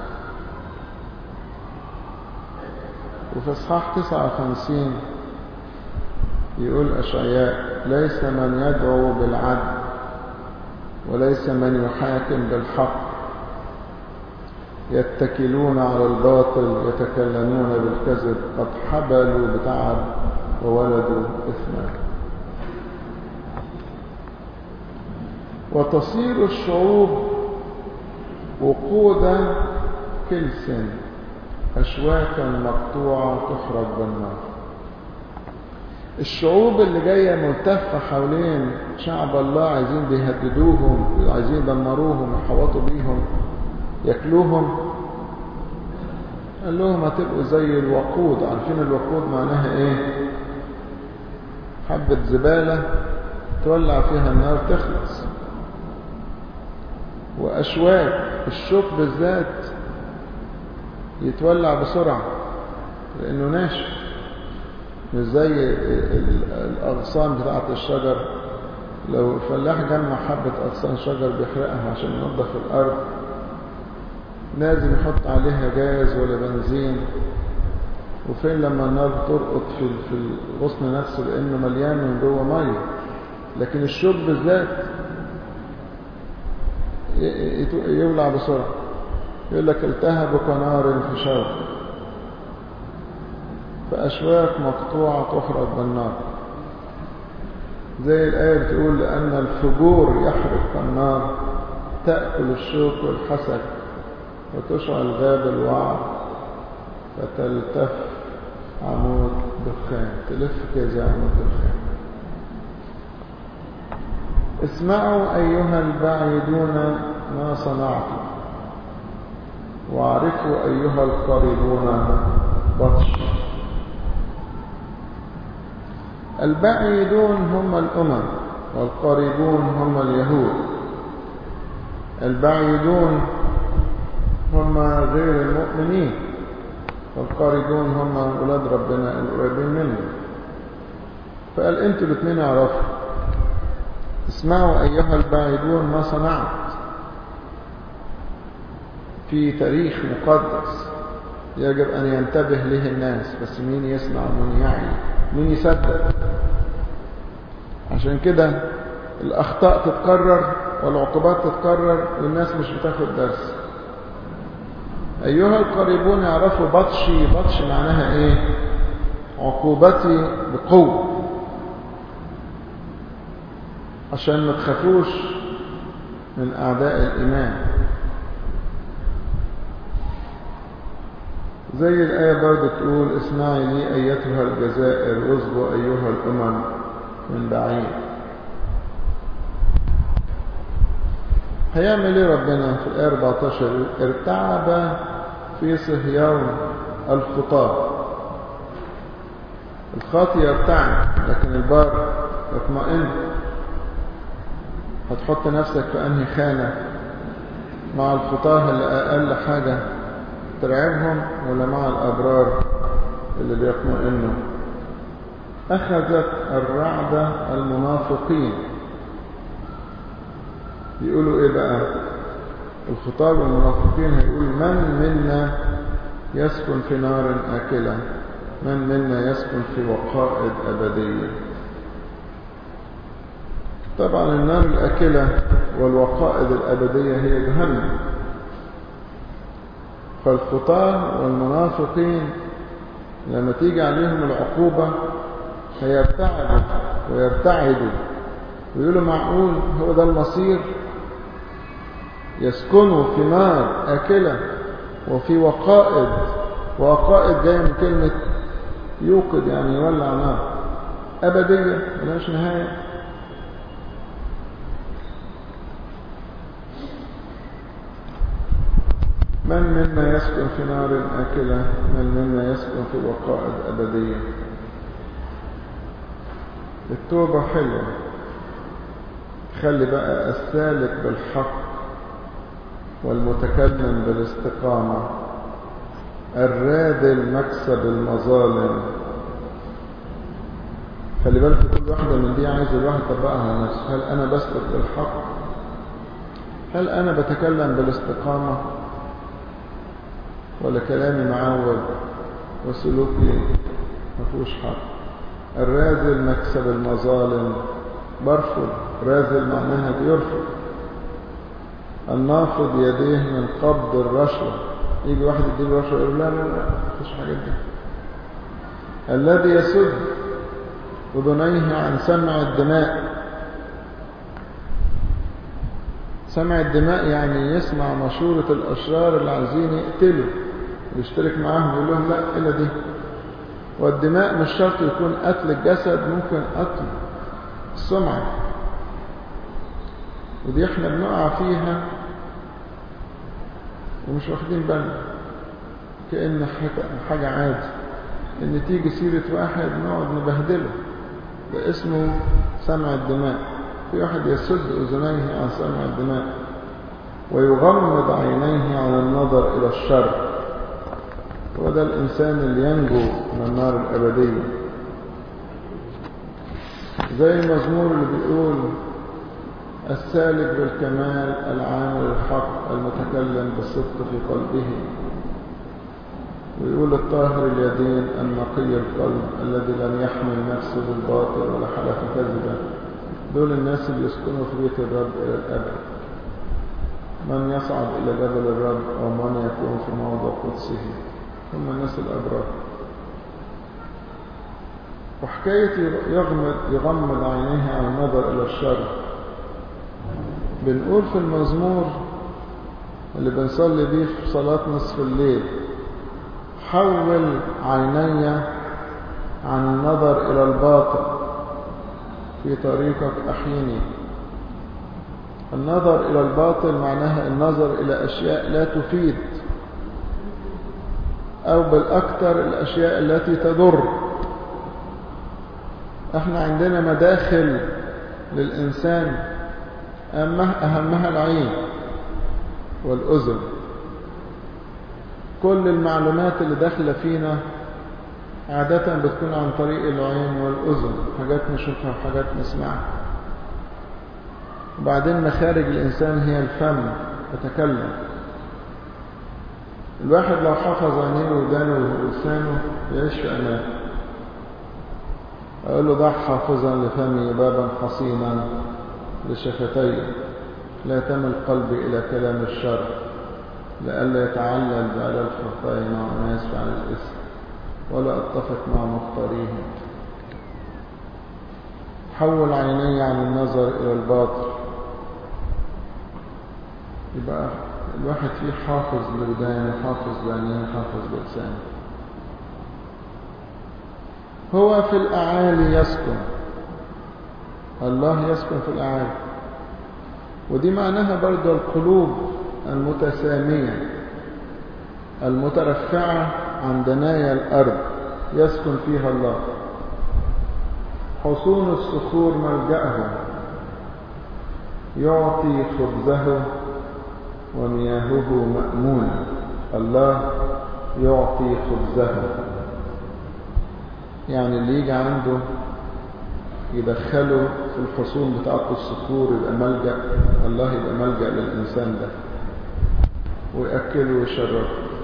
[SPEAKER 1] وفي اصحاح 59 يقول أشعياء ليس من يدعو بالعدل وليس من يحاكم بالحق يتكلون على الباطل يتكلمون بالكذب قد حبلوا بتعب وولدوا إثما وتصير الشعوب وقودا كلس أشواكا مقطوعة تحرق بالنار الشعوب اللي جاية ملتفة حوالين شعب الله عايزين بيهددوهم عايزين يدمروهم يحوطوا بيهم ياكلوهم قال لهم هتبقوا زي الوقود عارفين الوقود معناها ايه حبة زبالة تولع فيها النار تخلص وأشواك الشوك بالذات يتولع بسرعة لأنه ناشف مش زي الأغصان بتاعة الشجر لو الفلاح جمع حبة أغصان شجر بيحرقها عشان ينظف الأرض لازم يحط عليها جاز ولا بنزين وفين لما النار ترقط في في الغصن نفسه لأنه مليان من جوه مية لكن الشوك بالذات يولع بسرعة يقول لك التهب كنار في شوك فأشواك مقطوعة تحرق بالنار زي الآية بتقول لأن الفجور يحرق النار تأكل الشوك والحسد وتشعل غاب الوعر فتلتف عمود دخان تلف كده زي عمود دخان اسمعوا أيها البعيدون ما صنعتم واعرفوا أيها القريبون بطش البعيدون هم الأمم والقريبون هم اليهود البعيدون هم غير المؤمنين والقريبون هم أولاد ربنا القريبين منه فقال انتوا الاثنين اعرفوا اسمعوا أيها البعيدون ما صنعت في تاريخ مقدس يجب أن ينتبه له الناس بس مين يسمع ومين يعي مين يصدق عشان كده الأخطاء تتكرر والعقوبات تتكرر والناس مش بتاخد درس أيها القريبون يعرفوا بطشي بطش معناها إيه عقوبتي بقوة عشان ما تخافوش من أعداء الإيمان زي الآية برضه تقول اسمعي لي أيتها الجزائر واصبوا أيها الأمم من بعيد هيعمل ايه ربنا في الآية 14 ارتعب في صهيون الخطاب الخاطي يرتعب لكن البار يطمئن هتحط نفسك في أنهي خانة مع الخطاه اللي أقل حاجة ترعبهم ولا مع الأبرار اللي بيطمئنوا أخذت الرعدة المنافقين يقولوا إيه بقى الخطاب المنافقين هيقول من منا يسكن في نار آكلة من منا يسكن في وقائد أبدية طبعا النار الآكلة والوقائد الأبدية هي جهنم فالخطاة والمنافقين لما تيجي عليهم العقوبة هيبتعدوا ويبتعدوا ويقولوا معقول هو ده المصير يسكنوا في نار آكلة وفي وقائد وقائد جاية من كلمة يوقد يعني يولع نار أبدية ملهاش نهاية من منا يسكن في نار آكلة من منا يسكن في وقائد أبدية التوبة حلوة خلي بقى السالك بالحق والمتكلم بالاستقامة الراذل مكسب المظالم خلي بالك كل واحدة من دي عايز الواحد يطبقها على نفسه هل أنا بسلك بالحق هل أنا بتكلم بالاستقامة ولا كلامي معود وسلوكي مفهوش حق الراذل مكسب المظالم برفض راذل معناها بيرفض النافض يديه من قبض الرشوة يجي واحد يديله رشوة يقول لا لا لا مفيش حاجات دي الذي يسد أذنيه عن سمع الدماء سمع الدماء يعني يسمع مشورة الأشرار اللي عايزين يقتلوا يشترك معاهم يقول لهم لا إلا دي والدماء مش شرط يكون قتل الجسد ممكن قتل السمعة ودي احنا بنقع فيها ومش واخدين بالنا كأن حاجة عادي ان تيجي سيرة واحد نقعد نبهدله ده اسمه سمع الدماء في واحد يسد أذنيه عن سمع الدماء ويغمض عينيه عن النظر إلى الشر هو ده الإنسان اللي ينجو من النار الأبدية زي المزمور اللي بيقول السالك بالكمال العامل الحق المتكلم بالصدق في قلبه ويقول الطاهر اليدين النقي القلب الذي لم يحمل نفسه بالباطل ولا حلف كذبا دول الناس اللي يسكنوا في بيت الرب إلى الأبد من يصعد إلى جبل الرب ومن يكون في موضع قدسه هم الناس الأبرار وحكاية يغمض, يغمض عينيه عن النظر إلى الشر بنقول في المزمور اللي بنصلي بيه في صلاة نصف الليل حول عيني عن النظر إلى الباطل في طريقك أحيني النظر إلى الباطل معناها النظر إلى أشياء لا تفيد أو بالأكثر الأشياء التي تضر احنا عندنا مداخل للإنسان أهمها العين والأذن كل المعلومات اللي داخله فينا عادة بتكون عن طريق العين والأذن حاجات نشوفها وحاجات نسمعها وبعدين مخارج الإنسان هي الفم تتكلم الواحد لو حفظ عينيه ودانه ولسانه يعيش في أمان أقول له ضع حافظا لفمي بابا حصينا لشفتي لا تمل قلبي إلى كلام الشر لئلا يتعلل بعلى الخطايا مع الناس على الإثم ولا أتفق مع مختاريهم حول عيني عن النظر إلى الباطل يبقى الواحد فيه حافظ لودانه حافظ لعينيه حافظ بلسانه هو في الأعالي يسكن الله يسكن في الأعالي ودي معناها برضو القلوب المتسامية المترفعة عن دنايا الأرض يسكن فيها الله حصون الصخور ملجأه يعطي خبزه ومياهه مأمونة الله يعطي خبزه يعني اللي يجي عنده يدخله في الحصون بتاعة الصخور يبقى ملجأ الله يبقى ملجأ للإنسان ده ويأكله ويشربه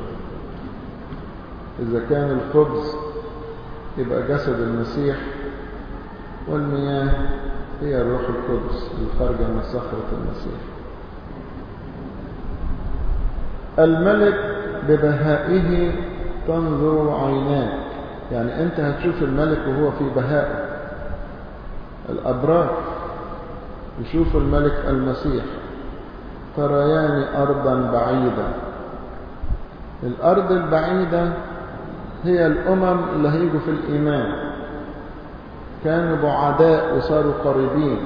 [SPEAKER 1] إذا كان الخبز يبقى جسد المسيح والمياه هي الروح القدس الخارجة من صخرة المسيح الملك ببهائه تنظر عيناك يعني انت هتشوف الملك وهو في بهائه الأبرار يشوف الملك المسيح تريان أرضا بعيدة الأرض البعيدة هي الأمم اللي هيجوا في الإيمان كانوا بعداء وصاروا قريبين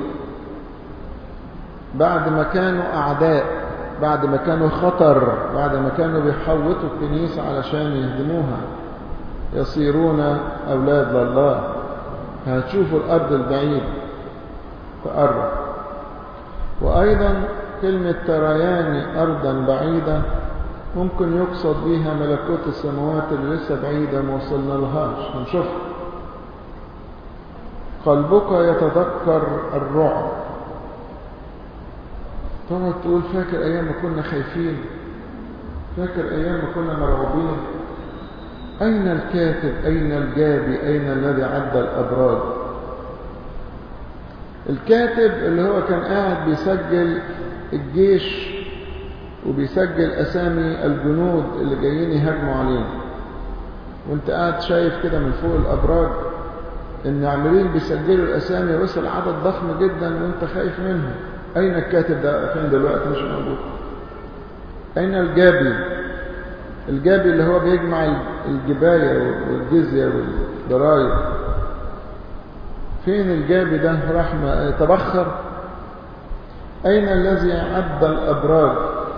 [SPEAKER 1] بعد ما كانوا أعداء بعد ما كانوا خطر بعد ما كانوا بيحوطوا الكنيسة علشان يهدموها يصيرون أولاد لله هتشوفوا الأرض البعيد تقرب وأيضا كلمة تريان أرضا بعيدة ممكن يقصد بها ملكوت السماوات اللي لسه بعيدة ما وصلنا لهاش هنشوفها قلبك يتذكر الرعب تقعد تقول فاكر أيام ما كنا خايفين فاكر أيام ما كنا مرعوبين أين الكاتب أين الجابي أين الذي عد الأبراج الكاتب اللي هو كان قاعد بيسجل الجيش وبيسجل أسامي الجنود اللي جايين يهاجموا علينا وانت قاعد شايف كده من فوق الأبراج ان عاملين بيسجلوا الأسامي وصل عدد ضخم جدا وانت خايف منهم أين الكاتب ده فين دلوقتي مش موجود أين الجابي الجابي اللي هو بيجمع الجباية والجزية والضرايب فين الجابي ده راح تبخر أين الذي عد الأبراج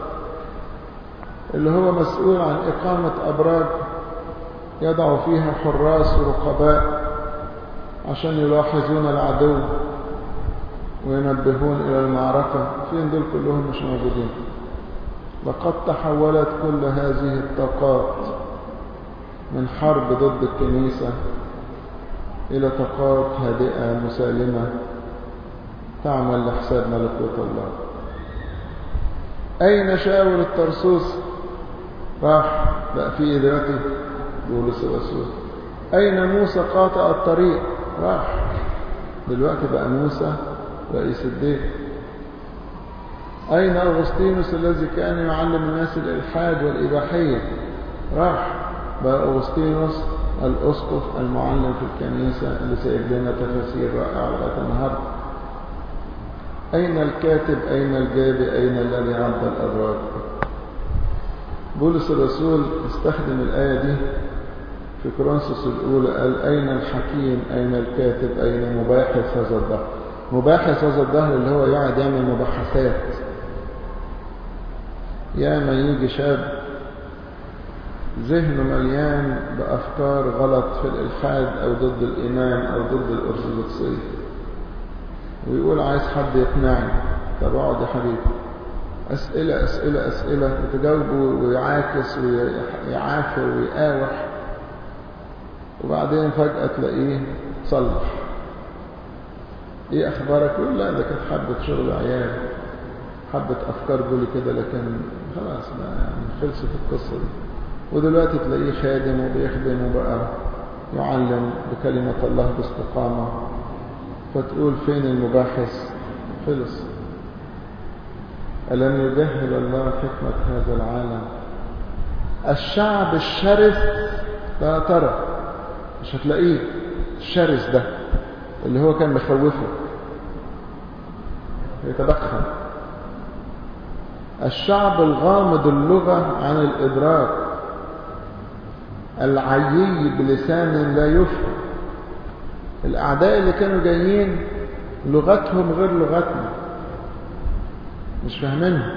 [SPEAKER 1] اللي هو مسؤول عن إقامة أبراج يضع فيها حراس ورقباء عشان يلاحظون العدو وينبهون إلى المعركة فين دول كلهم مش موجودين لقد تحولت كل هذه الطاقات من حرب ضد الكنيسة إلى طاقات هادئة مسالمة تعمل لحساب ملكوت الله أين شاول الترسوس راح بقى في دلوقتي بولس الرسول أين موسى قاطع الطريق راح دلوقتي بقى موسى رئيس الدين أين أغسطينوس الذي كان يعلم الناس الإلحاد والإباحية راح بقى أغسطينوس الأسقف المعلم في الكنيسة اللي سايب لنا تفاسير رائعة لغاية النهاردة أين الكاتب أين الجابي أين الذي عد الأبرار بولس الرسول استخدم الآية دي في كورنثوس الأولى قال أين الحكيم أين الكاتب أين مباحث هذا الدهر مباحث هذا الدهر اللي هو يقعد يعمل مباحثات يا ما يجي شاب ذهنه مليان بأفكار غلط في الإلحاد أو ضد الإيمان أو ضد الأرثوذكسية ويقول عايز حد يقنعني طب اقعد يا حبيبي أسئلة أسئلة أسئلة وتجاوبه ويعاكس ويعافر ويقاوح وبعدين فجأة تلاقيه صلح ايه اخبارك يقول لا ده كانت حبة شغل عيال حبة افكار قولي كده لكن خلاص ما يعني خلصت القصة دي ودلوقتي تلاقيه خادم وبيخدم وبقى يعلم بكلمة الله باستقامة فتقول فين المباحث خلص ألم يجهل الله حكمة هذا العالم الشعب الشرس لا ترى مش هتلاقيه الشرس ده اللي هو كان مخوفه يتدخل الشعب الغامض اللغة عن الإدراك العيي بلسان لا يفهم الأعداء اللي كانوا جايين لغتهم غير لغتنا مش فاهمينها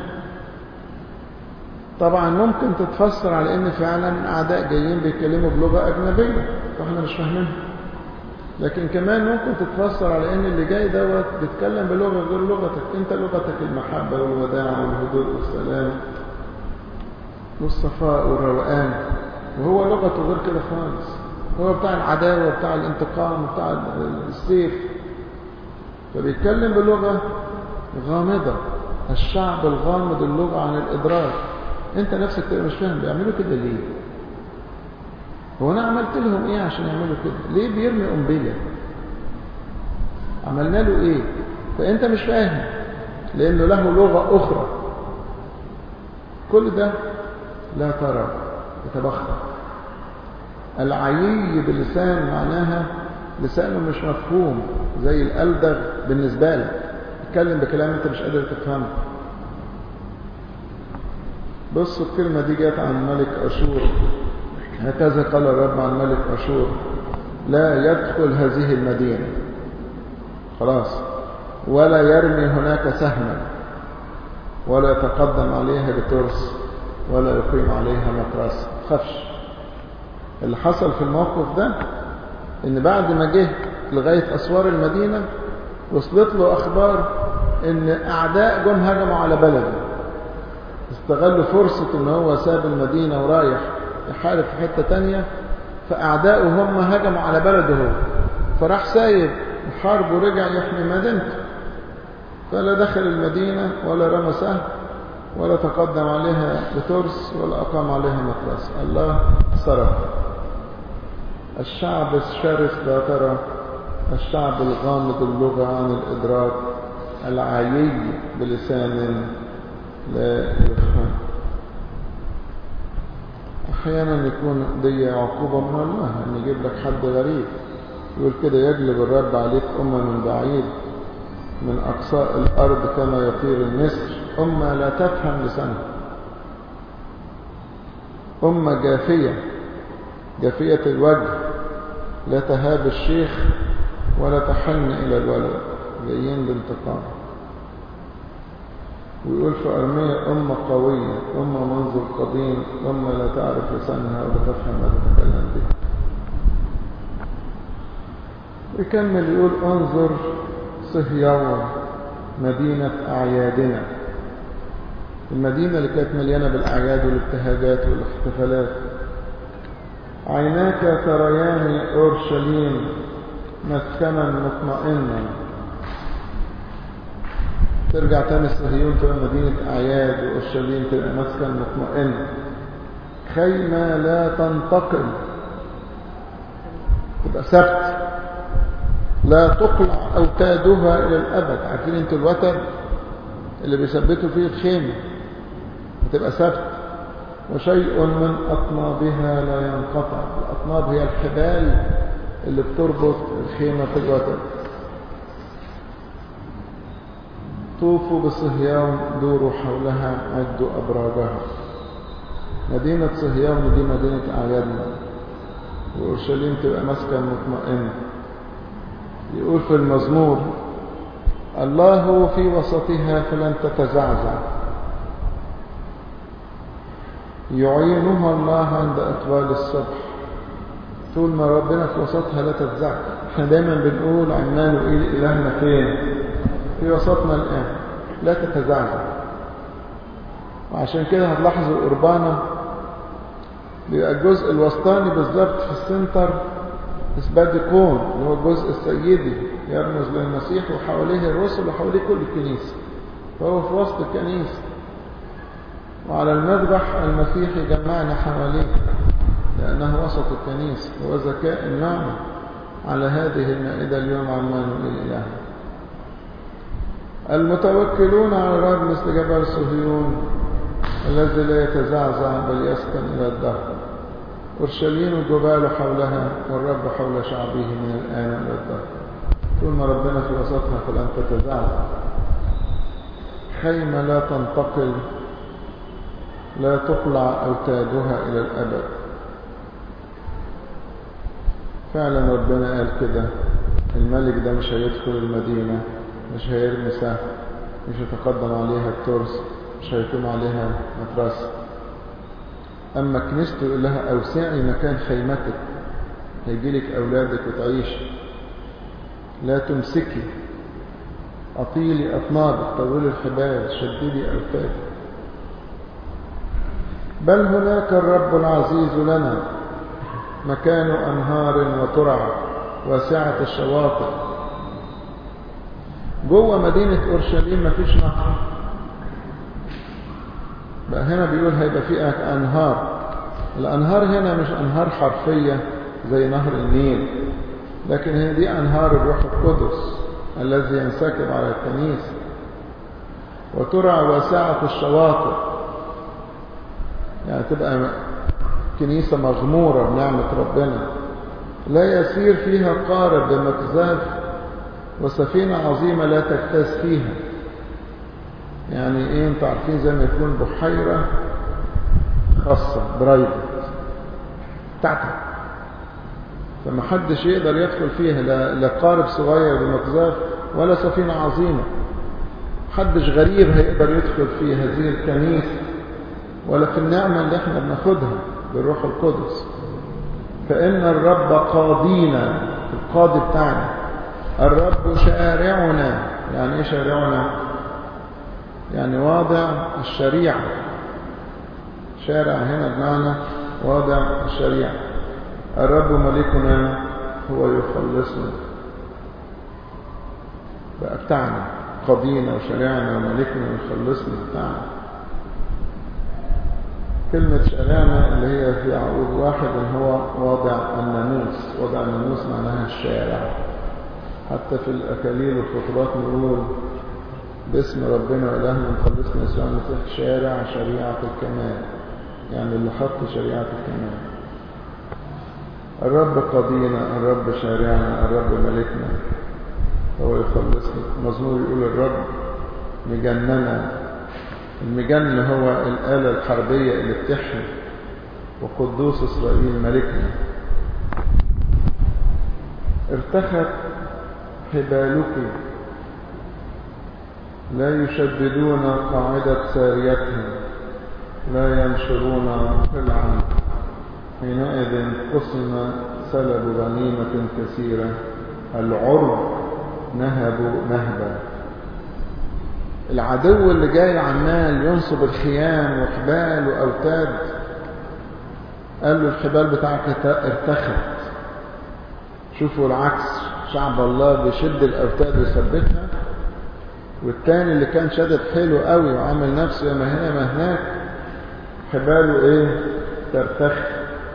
[SPEAKER 1] طبعا ممكن تتفسر على ان فعلا اعداء جايين بيتكلموا بلغه اجنبيه واحنا مش فاهمينها لكن كمان ممكن تتفسر على ان اللي جاي دوت بيتكلم بلغه غير لغتك انت لغتك المحبه والوداع والهدوء والسلام والصفاء والروقان وهو لغته غير كده خالص هو بتاع العداوة بتاع الانتقام بتاع السيف فبيتكلم بلغة غامضة الشعب الغامض اللغة عن الإدراك انت نفسك تبقى مش فاهم بيعملوا كده ليه هو انا عملت لهم ايه عشان يعملوا كده ليه بيرمي قنبله عملنا له ايه فانت مش فاهم لانه له لغه اخرى كل ده لا ترى يتبخر العيي بلسان معناها لسانه مش مفهوم زي الألدغ بالنسبة لك يتكلم بكلام انت مش قادر تفهمه بصوا الكلمة دي جت عن ملك أشور هكذا قال الرب عن ملك أشور لا يدخل هذه المدينة خلاص ولا يرمي هناك سهما ولا يتقدم عليها بترس ولا يقيم عليها مترس خفش اللي حصل في الموقف ده ان بعد ما جه لغاية اسوار المدينة وصلت له اخبار ان اعداء جم هجموا على بلده استغلوا فرصة ان هو ساب المدينة ورايح يحارب في حتة تانية فاعداؤه هم هجموا على بلده هو فراح سايب الحرب ورجع يحمي مدينته فلا دخل المدينة ولا رمى سهم ولا تقدم عليها بترس ولا أقام عليها مطرس الله صرف الشعب الشرس لا ترى الشعب الغامض اللغة عن الإدراك العيي بلسان لا يفهم أحيانا يكون دي عقوبة من الله أن يجيب لك حد غريب يقول كده يجلب الرب عليك أمة من بعيد من أقصاء الأرض كما يطير النسر أمة لا تفهم لسانها أمة جافية جافية الوجه لا تهاب الشيخ ولا تحن إلى الولد جايين بانتقام ويقول في أرمية أمة قوية أمة منذ القديم أمة لا تعرف لسانها ولا تفهم ما تتكلم به ويكمل يقول انظر صهيون مدينة أعيادنا المدينة اللي كانت مليانة بالأعياد والابتهاجات والاحتفالات عيناك تريان أورشليم مسكنا مطمئنا ترجع تاني صهيون تبقى مدينة أعياد وأورشليم تبقى مسكن مطمئن خيمة لا تنتقل تبقى سبت لا تقلع أوتادها إلى الأبد عارفين انتوا الوتر اللي بيثبتوا فيه الخيمة بتبقى سبت وشيء من أطنابها لا ينقطع الأطناب هي الحبال اللي بتربط الخيمة في الوتر طوفوا بصهيون دوروا حولها عدوا أبراجها مدينة صهيون دي مدينة أعيادنا وأورشليم تبقى مسكن مطمئن يقول في المزمور الله في وسطها فلن تتزعزع يعينها الله عند أطوال الصبح طول ما ربنا في وسطها لا تتزعزع احنا دايما بنقول عمان وإيه إلهنا فين في وسطنا الآن لا تتزعزع وعشان كده هتلاحظوا قربانة بيبقى الجزء الوسطاني بالظبط في السنتر اسباديكون اللي هو الجزء السيدي يرمز للمسيح وحواليه الرسل وحواليه كل الكنيسة فهو في وسط الكنيسة وعلى المذبح المسيح يجمعنا حواليه لأنه وسط الكنيسة هو ذكاء النعمة على هذه المائدة اليوم عمان الإله المتوكلون على الرب مثل جبل صهيون الذي لا يتزعزع بل يسكن إلى الدهر أورشليم الجبال حولها والرب حول شعبه من الآن إلى الدهر طول ما ربنا في وسطها فلن تتزعزع خيمة لا تنتقل لا تقلع أوتادها إلى الأبد فعلا ربنا قال كده الملك ده مش هيدخل المدينة مش هيرمي سهم مش هيتقدم عليها الترس مش هيقوم عليها مترس أما كنيسته يقول لها أوسعي مكان خيمتك هيجيلك أولادك وتعيش لا تمسكي أطيلي أطنابك طولي الحبال شددي أوتادك بل هناك الرب العزيز لنا مكان أنهار وترع واسعة الشواطئ جوه مدينة أورشليم مفيش نهر بقى هنا بيقول هيبقى فيه أنهار الأنهار هنا مش أنهار حرفية زي نهر النيل لكن هي دي أنهار الروح القدس الذي ينسكب على الكنيسة وترع واسعة الشواطئ يعني تبقى كنيسة مغمورة بنعمة ربنا لا يسير فيها قارب بمقذاف وسفينة عظيمة لا تجتاز فيها يعني ايه انتوا عارفين زي ما يكون بحيرة خاصة برايفت بتاعتك فما حدش يقدر يدخل فيها لا, لا قارب صغير بمقذاف ولا سفينة عظيمة محدش غريب هيقدر يدخل في هذه الكنيسة ولا في النعمة اللي احنا بناخدها بالروح القدس فإن الرب قاضينا القاضي بتاعنا الرب شارعنا يعني ايه شارعنا يعني واضع الشريعة شارع هنا بمعنى واضع الشريعة الرب ملكنا هو يخلصنا بقى بتاعنا قاضينا وشريعنا وملكنا ويخلصنا بتاعنا كلمة شريعنا اللي هي في عقود واحد ان هو واضع الناموس واضع الناموس معناها الشارع حتى في الأكاليل والخطبات نقول باسم ربنا وإلهنا مخلصنا يسوع المسيح شارع شريعة الكمال يعني اللي حط شريعة الكمال الرب قاضينا الرب شارعنا الرب ملكنا هو يخلصنا مزمور يقول الرب مجننا المجن هو الآلة الحربية اللي بتحمي وقدوس إسرائيل ملكنا ارتخت حبالك لا يشددون قاعدة ساريتهم لا ينشرون قلعا حينئذ قسم سلب غنيمة كثيرة العرب نهبوا نهبا العدو اللي جاي عمال ينصب الخيام وحبال وأوتاد قال له الحبال بتاعك ارتخت شوفوا العكس شعب الله بيشد الأوتاد ويثبتها والتاني اللي كان شدد حلو قوي وعامل نفسه يا ما هنا ما هناك حباله ايه ترتخي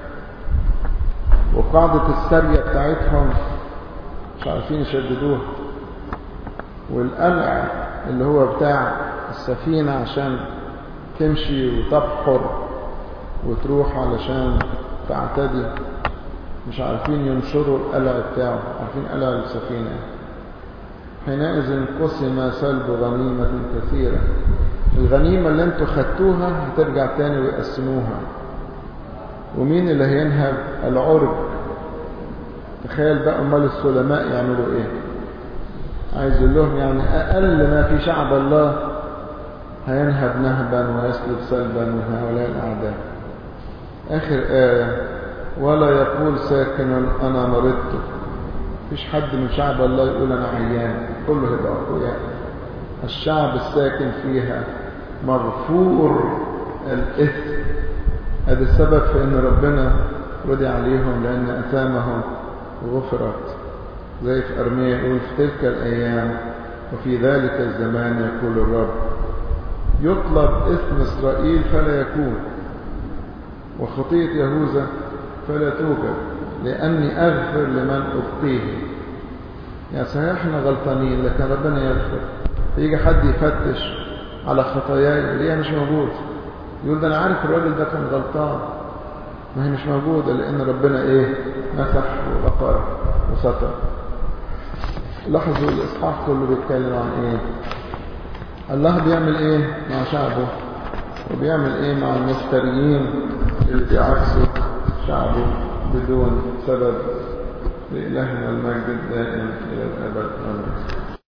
[SPEAKER 1] وقاعدة السرية بتاعتهم مش عارفين يشددوها والقلع اللي هو بتاع السفينة عشان تمشي وتبحر وتروح علشان تعتدي مش عارفين ينشروا القلع بتاعه عارفين قلع السفينة حينئذ قسم سلب غنيمة كثيرة الغنيمة اللي انتوا خدتوها هترجع تاني ويقسموها ومين اللي هينهب العرب تخيل بقى امال السلماء يعملوا ايه عايز يقول لهم يعني اقل ما في شعب الله هينهب نهبا ويسلب سلبا من هؤلاء الاعداء اخر ايه ولا يقول ساكن انا مرضت مفيش حد من شعب الله يقول انا عيان كله هيبقى اقوياء الشعب الساكن فيها مغفور الاثم هذا السبب في ان ربنا رضي عليهم لان اثامهم غفرت زي في ارميا يقول في تلك الايام وفي ذلك الزمان يقول الرب يطلب اثم اسرائيل فلا يكون وخطيه يهوذا فلا توجد لاني اغفر لمن ابقيه يعني صحيح احنا غلطانين لكن ربنا يغفر يجي حد يفتش على خطاياي يلاقيها مش موجود يقول ده انا عارف الراجل ده كان غلطان ما هي مش موجوده لان ربنا ايه مسح وغفر وستر لاحظوا الاصحاح كله بيتكلم عن ايه الله بيعمل ايه مع شعبه وبيعمل ايه مع المفتريين اللي بيعكسوا شعبه بدون سبب لإلهنا المجد دائما إلى الأبد آمين